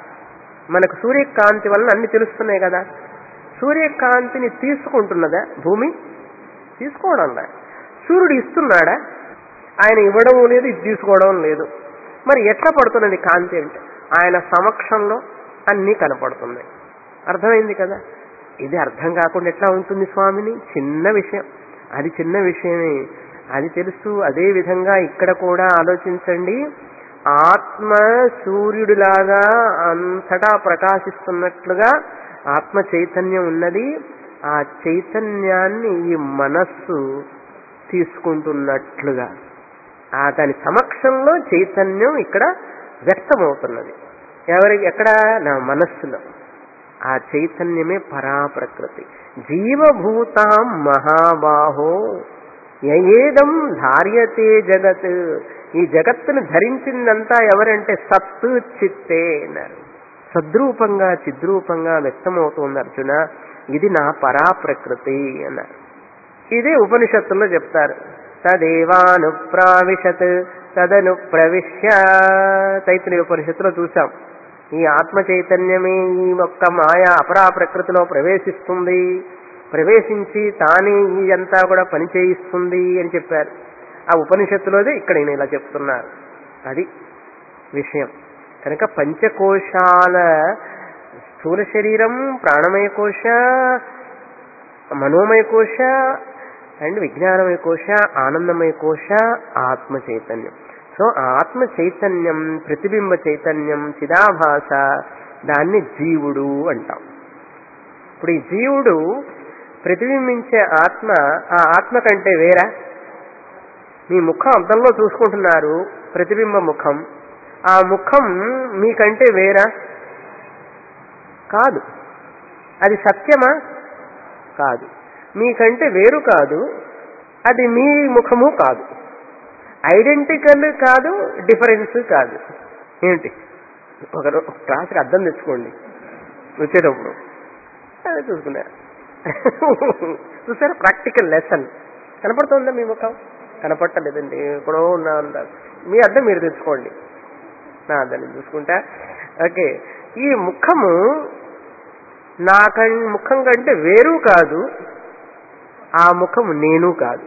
మనకు సూర్యకాంతి వలన అన్ని తెలుస్తున్నాయి కదా సూర్యకాంతిని తీసుకుంటున్నదా భూమి తీసుకోవడంలా సూర్యుడు ఇస్తున్నాడా ఆయన ఇవ్వడం లేదు ఇది తీసుకోవడం లేదు మరి ఎట్లా పడుతున్నది కాంతి అంటే ఆయన సమక్షంలో అన్నీ కనపడుతున్నాయి అర్థమైంది కదా ఇది అర్థం కాకుండా ఎట్లా ఉంటుంది స్వామిని చిన్న విషయం అది చిన్న విషయమే అది తెలుసు అదే విధంగా ఇక్కడ కూడా ఆలోచించండి ఆత్మ సూర్యుడిలాగా అంతటా ప్రకాశిస్తున్నట్లుగా ఆత్మ చైతన్యం ఉన్నది ఆ చైతన్యాన్ని ఈ మనస్సు తీసుకుంటున్నట్లుగా ఆ దాని సమక్షంలో చైతన్యం ఇక్కడ వ్యక్తమవుతున్నది ఎవరికి ఎక్కడ నా మనస్సులో ఆ చైతన్యమే పరాప్రకృతి జీవభూతాం మహాబాహో యయేదం ధార్యతే జగత్ ఈ జగత్తును ధరించిందంతా ఎవరంటే సత్తు చిత్తే అన్నారు సద్రూపంగా చిద్రూపంగా వ్యక్తమవుతోంది అర్జున ఇది నా పరాప్రకృతి అన్నారు ఇదే ఉపనిషత్తుల్లో చెప్తారు తదేవాను ప్రావిశత్ తదను ప్రవిశ్య తైత్రీయ ఉపనిషత్తులో చూసాం ఈ ఆత్మ చైతన్యమే ఈ యొక్క మాయా అపరా ప్రకృతిలో ప్రవేశిస్తుంది ప్రవేశించి తానే ఈ అంతా కూడా పనిచేయిస్తుంది అని చెప్పారు ఆ ఉపనిషత్తులోదే ఇక్కడ ఈయన ఇలా చెప్తున్నారు అది విషయం కనుక పంచకోశాల స్థూల శరీరం ప్రాణమయ కోశ మనోమయ కోశ అండ్ విజ్ఞానమయ కోశ ఆనందమయ కోశ ఆత్మ చైతన్యం సో ఆ ఆత్మ చైతన్యం ప్రతిబింబ చైతన్యం చిదాభాస దాన్ని జీవుడు అంటాం ఇప్పుడు ఈ జీవుడు ప్రతిబింబించే ఆత్మ ఆ ఆత్మ కంటే వేరా మీ ముఖం అద్దంలో చూసుకుంటున్నారు ప్రతిబింబ ముఖం ఆ ముఖం మీకంటే వేరా కాదు అది సత్యమా కాదు మీకంటే వేరు కాదు అది మీ ముఖము కాదు ఐడెంటికల్ కాదు డిఫరెన్స్ కాదు ఏంటి ఒక రో- ఒక రాత్రి అద్దం తెచ్చుకోండి వచ్చేటప్పుడు అదే చూసుకున్నారు చూసారా ప్రాక్టికల్ లెసన్ కనపడుతుందా మీ ముఖం కనపట్టలేదండి ఎక్కడో ఉన్నా ఉన్నారు మీ అద్దం మీరు తెచ్చుకోండి నా అద్దాన్ని చూసుకుంటా ఓకే ఈ ముఖము నాకం ముఖం కంటే వేరు కాదు ఆ ముఖం నేను కాదు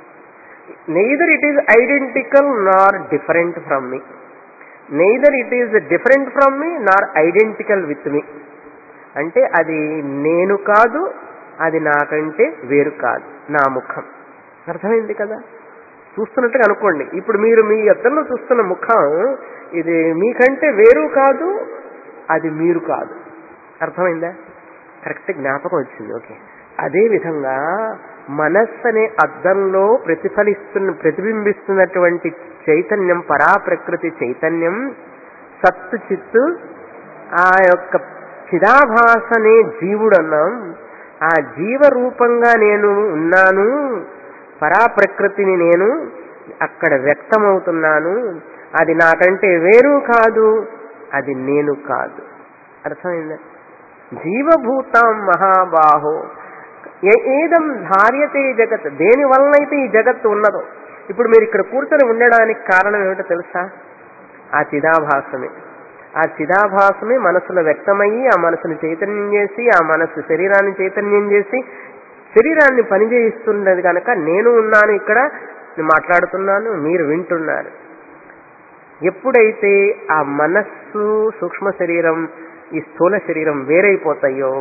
neither it is identical nor different from me neither it is different from me nor identical with me అంటే అది నేను కాదు అది నాకంటే వేరు కాదు నా ముఖం అర్థమైంది కదా చూస్తున్నట్టుగా అనుకోండి ఇప్పుడు మీరు మీ అద్దంలో చూస్తున్న ముఖం ఇది మీకంటే వేరు కాదు అది మీరు కాదు అర్థమైందా కరెక్ట్ జ్ఞాపకం వచ్చింది ఓకే అదే విధంగా మనస్సు అనే అద్దంలో ప్రతిఫలిస్తున్న ప్రతిబింబిస్తున్నటువంటి చైతన్యం పరాప్రకృతి చైతన్యం సత్తు చిత్తు ఆ యొక్క చిదాభాసనే జీవుడు అన్నాం ఆ జీవ రూపంగా నేను ఉన్నాను పరాప్రకృతిని నేను అక్కడ వ్యక్తమవుతున్నాను అది నాకంటే వేరు కాదు అది నేను కాదు అర్థమైందా జీవభూతాం మహాబాహో ఏ- ఏదం ధార్యతే జగత్ దేని వలనైతే ఈ జగత్తు ఉన్నదో ఇప్పుడు మీరు ఇక్కడ కూర్చొని ఉండడానికి కారణం ఏమిటో తెలుసా ఆ చిదాభాసమే ఆ చిదాభాసమే మనసులో వ్యక్తమయ్యి ఆ మనసును చైతన్యం చేసి ఆ మనసు శరీరాన్ని చైతన్యం చేసి శరీరాన్ని పనిచేయిస్తున్నది కనుక నేను ఉన్నాను ఇక్కడ నేను మాట్లాడుతున్నాను మీరు వింటున్నారు ఎప్పుడైతే ఆ మనస్సు సూక్ష్మ శరీరం ఈ స్థూల శరీరం వేరైపోతాయో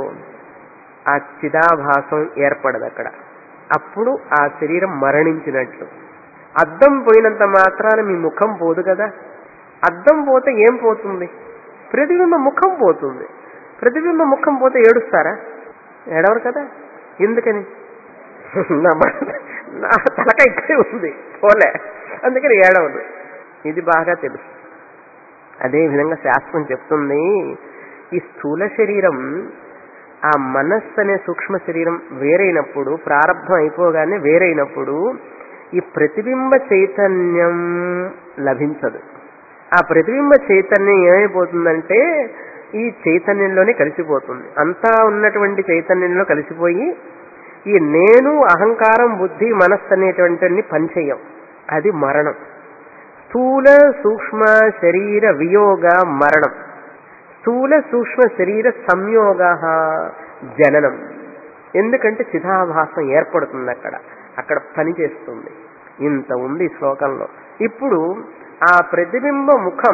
ఆ చిదాభాసం ఏర్పడదు అక్కడ అప్పుడు ఆ శరీరం మరణించినట్లు అద్దం పోయినంత మాత్రాన మీ ముఖం పోదు కదా అద్దం పోతే ఏం పోతుంది ప్రతిబింబ ముఖం పోతుంది ప్రతిబింబ ముఖం పోతే ఏడుస్తారా ఏడవరు కదా ఎందుకని నా మ- నా తలక ఇక్కడే ఉంది పోలే అందుకని ఏడవదు ఇది బాగా తెలుసు అదే విధంగా శాస్త్రం చెప్తుంది ఈ స్థూల శరీరం ఆ మనస్సు అనే సూక్ష్మ శరీరం వేరైనప్పుడు ప్రారంభం అయిపోగానే వేరైనప్పుడు ఈ ప్రతిబింబ చైతన్యం లభించదు ఆ ప్రతిబింబ చైతన్యం ఏమైపోతుందంటే ఈ చైతన్యంలోనే కలిసిపోతుంది అంతా ఉన్నటువంటి చైతన్యంలో కలిసిపోయి ఈ నేను అహంకారం బుద్ధి మనస్సు అనేటువంటివన్నీ పనిచేయం అది మరణం స్థూల సూక్ష్మ శరీర వియోగ మరణం స్థూల సూక్ష్మ శరీర సంయోగ జననం ఎందుకంటే చిదాభాసం ఏర్పడుతుంది అక్కడ అక్కడ పనిచేస్తుంది ఇంత ఉంది ఈ శ్లోకంలో ఇప్పుడు ఆ ప్రతిబింబ ముఖం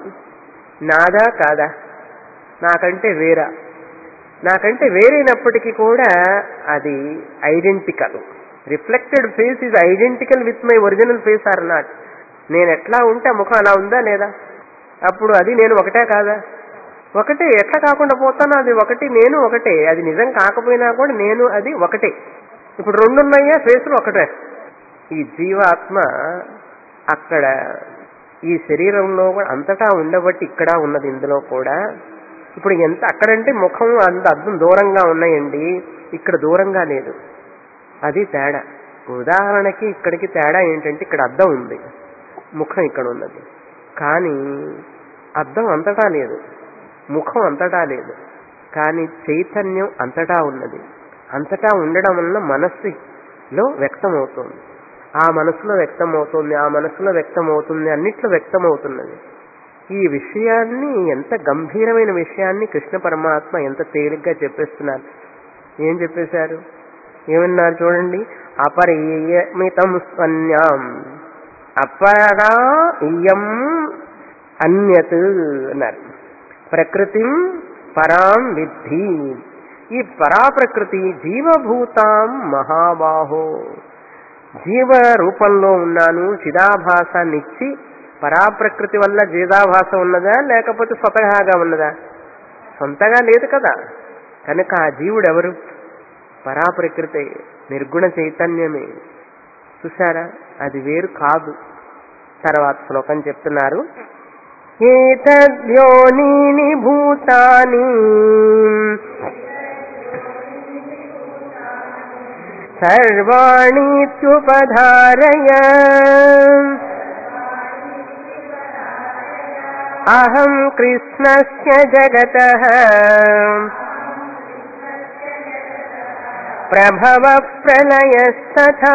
నాదా కాదా నాకంటే వేరా నాకంటే వేరైనప్పటికీ కూడా అది identical reflected face is identical with my original face or not నేను ఎట్లా ఉంటే ఆ ముఖం అలా ఉందా లేదా అప్పుడు అది నేను ఒకటే కాదా ఒకటే ఎట్లా కాకుండా పోతానో అది ఒకటి నేను ఒకటే అది నిజం కాకపోయినా కూడా నేను అది ఒకటే ఇప్పుడు రెండున్నాయా ఫేసులు ఒకటే ఈ జీవాత్మ అక్కడ ఈ శరీరంలో కూడా అంతటా ఉండబట్టి ఇక్కడ ఉన్నది ఇందులో కూడా ఇప్పుడు ఎంత అక్కడంటే ముఖం అంత అర్థం దూరంగా ఉన్నాయండి ఇక్కడ దూరంగా లేదు అది తేడా ఉదాహరణకి ఇక్కడికి తేడా ఏంటంటే ఇక్కడ అద్దం ఉంది ముఖం ఇక్కడ ఉన్నది కానీ అద్దం అంతటా లేదు ముఖం అంతటా లేదు కానీ చైతన్యం అంతటా ఉన్నది అంతటా ఉండడం వలన మనస్సులో వ్యక్తమవుతుంది ఆ మనసులో వ్యక్తమవుతుంది ఆ మనసులో వ్యక్తమవుతుంది అన్నిట్లో వ్యక్తమవుతున్నది ఈ విషయాన్ని ఎంత గంభీరమైన విషయాన్ని కృష్ణ పరమాత్మ ఎంత తేలిగ్గా చెప్పేస్తున్నారు ఏం చెప్పేశారు ఏమన్నారు చూడండి అపరియమితం స్వన్యాం అపరా ఇయం అన్యత్ అన్నారు ప్రకృతిం పరాం విద్ధి ఈ పరాప్రకృతి జీవభూతాం మహాబాహో జీవ రూపంలో ఉన్నాను చిదాభాసాన్నిచ్చి పరాప్రకృతి వల్ల జీదాభాస ఉన్నదా లేకపోతే స్వతహాగా ఉన్నదా సొంతగా లేదు కదా కనుక ఆ జీవుడు ఎవరు పరాప్రకృతి నిర్గుణ చైతన్యమే చూసారా అది వేరు కాదు తర్వాత శ్లోకం చెప్తున్నారు ఏతద్యోనీని భూతాని సర్వాణీత్యుపధారయ అహం కృష్ణస్య జగత ప్రభవ ప్రళయస్తథా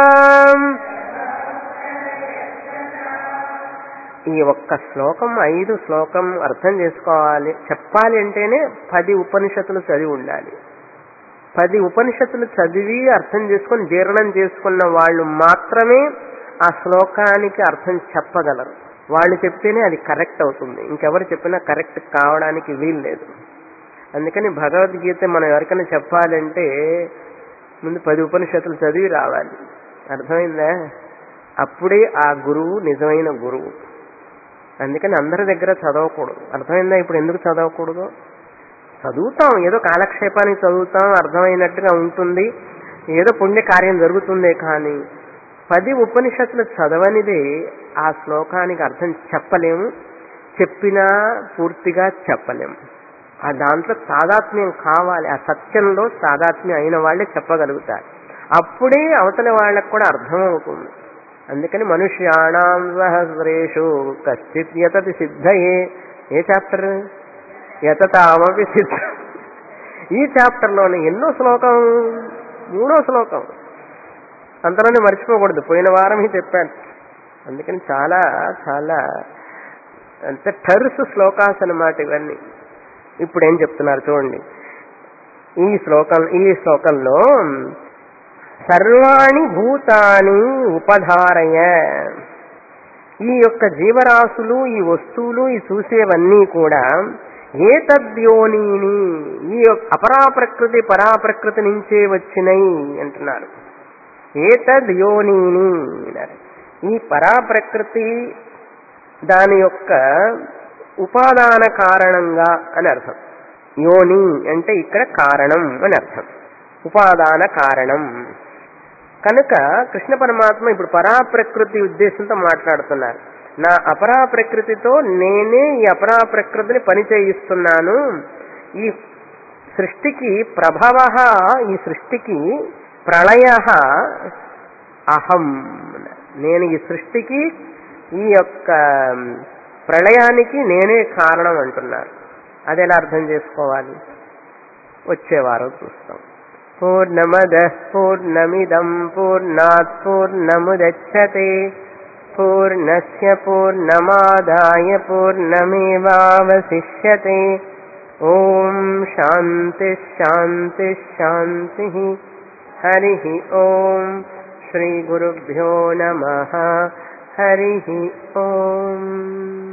ఈ ఒక్క శ్లోకం ఐదు శ్లోకం అర్థం చేసుకోవాలి చెప్పాలి అంటేనే పది ఉపనిషత్తులు చదివి ఉండాలి పది ఉపనిషత్తులు చదివి అర్థం చేసుకొని జీర్ణం చేసుకున్న వాళ్ళు మాత్రమే ఆ శ్లోకానికి అర్థం చెప్పగలరు వాళ్ళు చెప్తేనే అది కరెక్ట్ అవుతుంది ఇంకెవరు చెప్పినా కరెక్ట్ కావడానికి వీలు లేదు అందుకని భగవద్గీత మనం ఎవరికైనా చెప్పాలంటే ముందు పది ఉపనిషత్తులు చదివి రావాలి అర్థమైందా అప్పుడే ఆ గురువు నిజమైన గురువు అందుకని అందరి దగ్గర చదవకూడదు అర్థమైందా ఇప్పుడు ఎందుకు చదవకూడదు చదువుతాం ఏదో కాలక్షేపానికి చదువుతాం అర్థమైనట్టుగా ఉంటుంది ఏదో పుణ్య కార్యం జరుగుతుందే కానీ పది ఉపనిషత్తులు చదవనిదే ఆ శ్లోకానికి అర్థం చెప్పలేము చెప్పినా పూర్తిగా చెప్పలేము ఆ దాంట్లో సాదాత్మ్యం కావాలి ఆ సత్యంలో సాదాత్మ్యం అయిన వాళ్ళే చెప్పగలుగుతారు అప్పుడే అవతల వాళ్ళకు కూడా అర్థమవుతుంది అందుకని మనుష్యాణం సహస్రేషు కశ్చిత్ యతతి సిద్ధయే ఏ చాప్టర్ యతతామపి సిద్ధ ఈ చాప్టర్లోనే ఎన్నో శ్లోకం మూడో శ్లోకం అంతలోనే మర్చిపోకూడదు పోయిన వారం చెప్పాను అందుకని చాలా చాలా అంటే టర్స్ శ్లోకాస్ అనమాట ఇవన్నీ ఇప్పుడు ఏం చెప్తున్నారు చూడండి ఈ శ్లోకం ఈ శ్లోకంలో సర్వాణి భూతాని ఉపధారయ ఈ యొక్క జీవరాశులు ఈ వస్తువులు ఈ చూసేవన్నీ కూడా ఏ తద్యోనీని ఈ యొక్క అపరాప్రకృతి పరాప్రకృతి నుంచే వచ్చినాయి అంటున్నారు ఏ తద్యోనీని అన్నారు ఈ పరాప్రకృతి దాని యొక్క ఉపాదాన కారణంగా అని అర్థం యోని అంటే ఇక్కడ కారణం అని అర్థం ఉపాదాన కారణం కనుక కృష్ణ పరమాత్మ ఇప్పుడు పరాప్రకృతి ఉద్దేశంతో మాట్లాడుతున్నారు నా అపరా ప్రకృతితో నేనే ఈ అపరా ప్రకృతిని పని చేయిస్తున్నాను ఈ సృష్టికి ప్రభవ ఈ సృష్టికి ప్రళయ అహం నేను ఈ సృష్టికి ఈ యొక్క ప్రళయానికి నేనే కారణం అంటున్నారు అది ఎలా అర్థం చేసుకోవాలి వచ్చేవారం చూస్తాం పూర్ణమద పూర్ణమిదం పూర్ణాత్ పూర్ణముదచ్చతే పూర్ణస్య పూర్ణమాదాయ పూర్ణమేవావశిష్యతే ఓం శాంతి శాంతి శాంతి హరి ఓం శ్రీ గురుభ్యో నమ హరి ఓం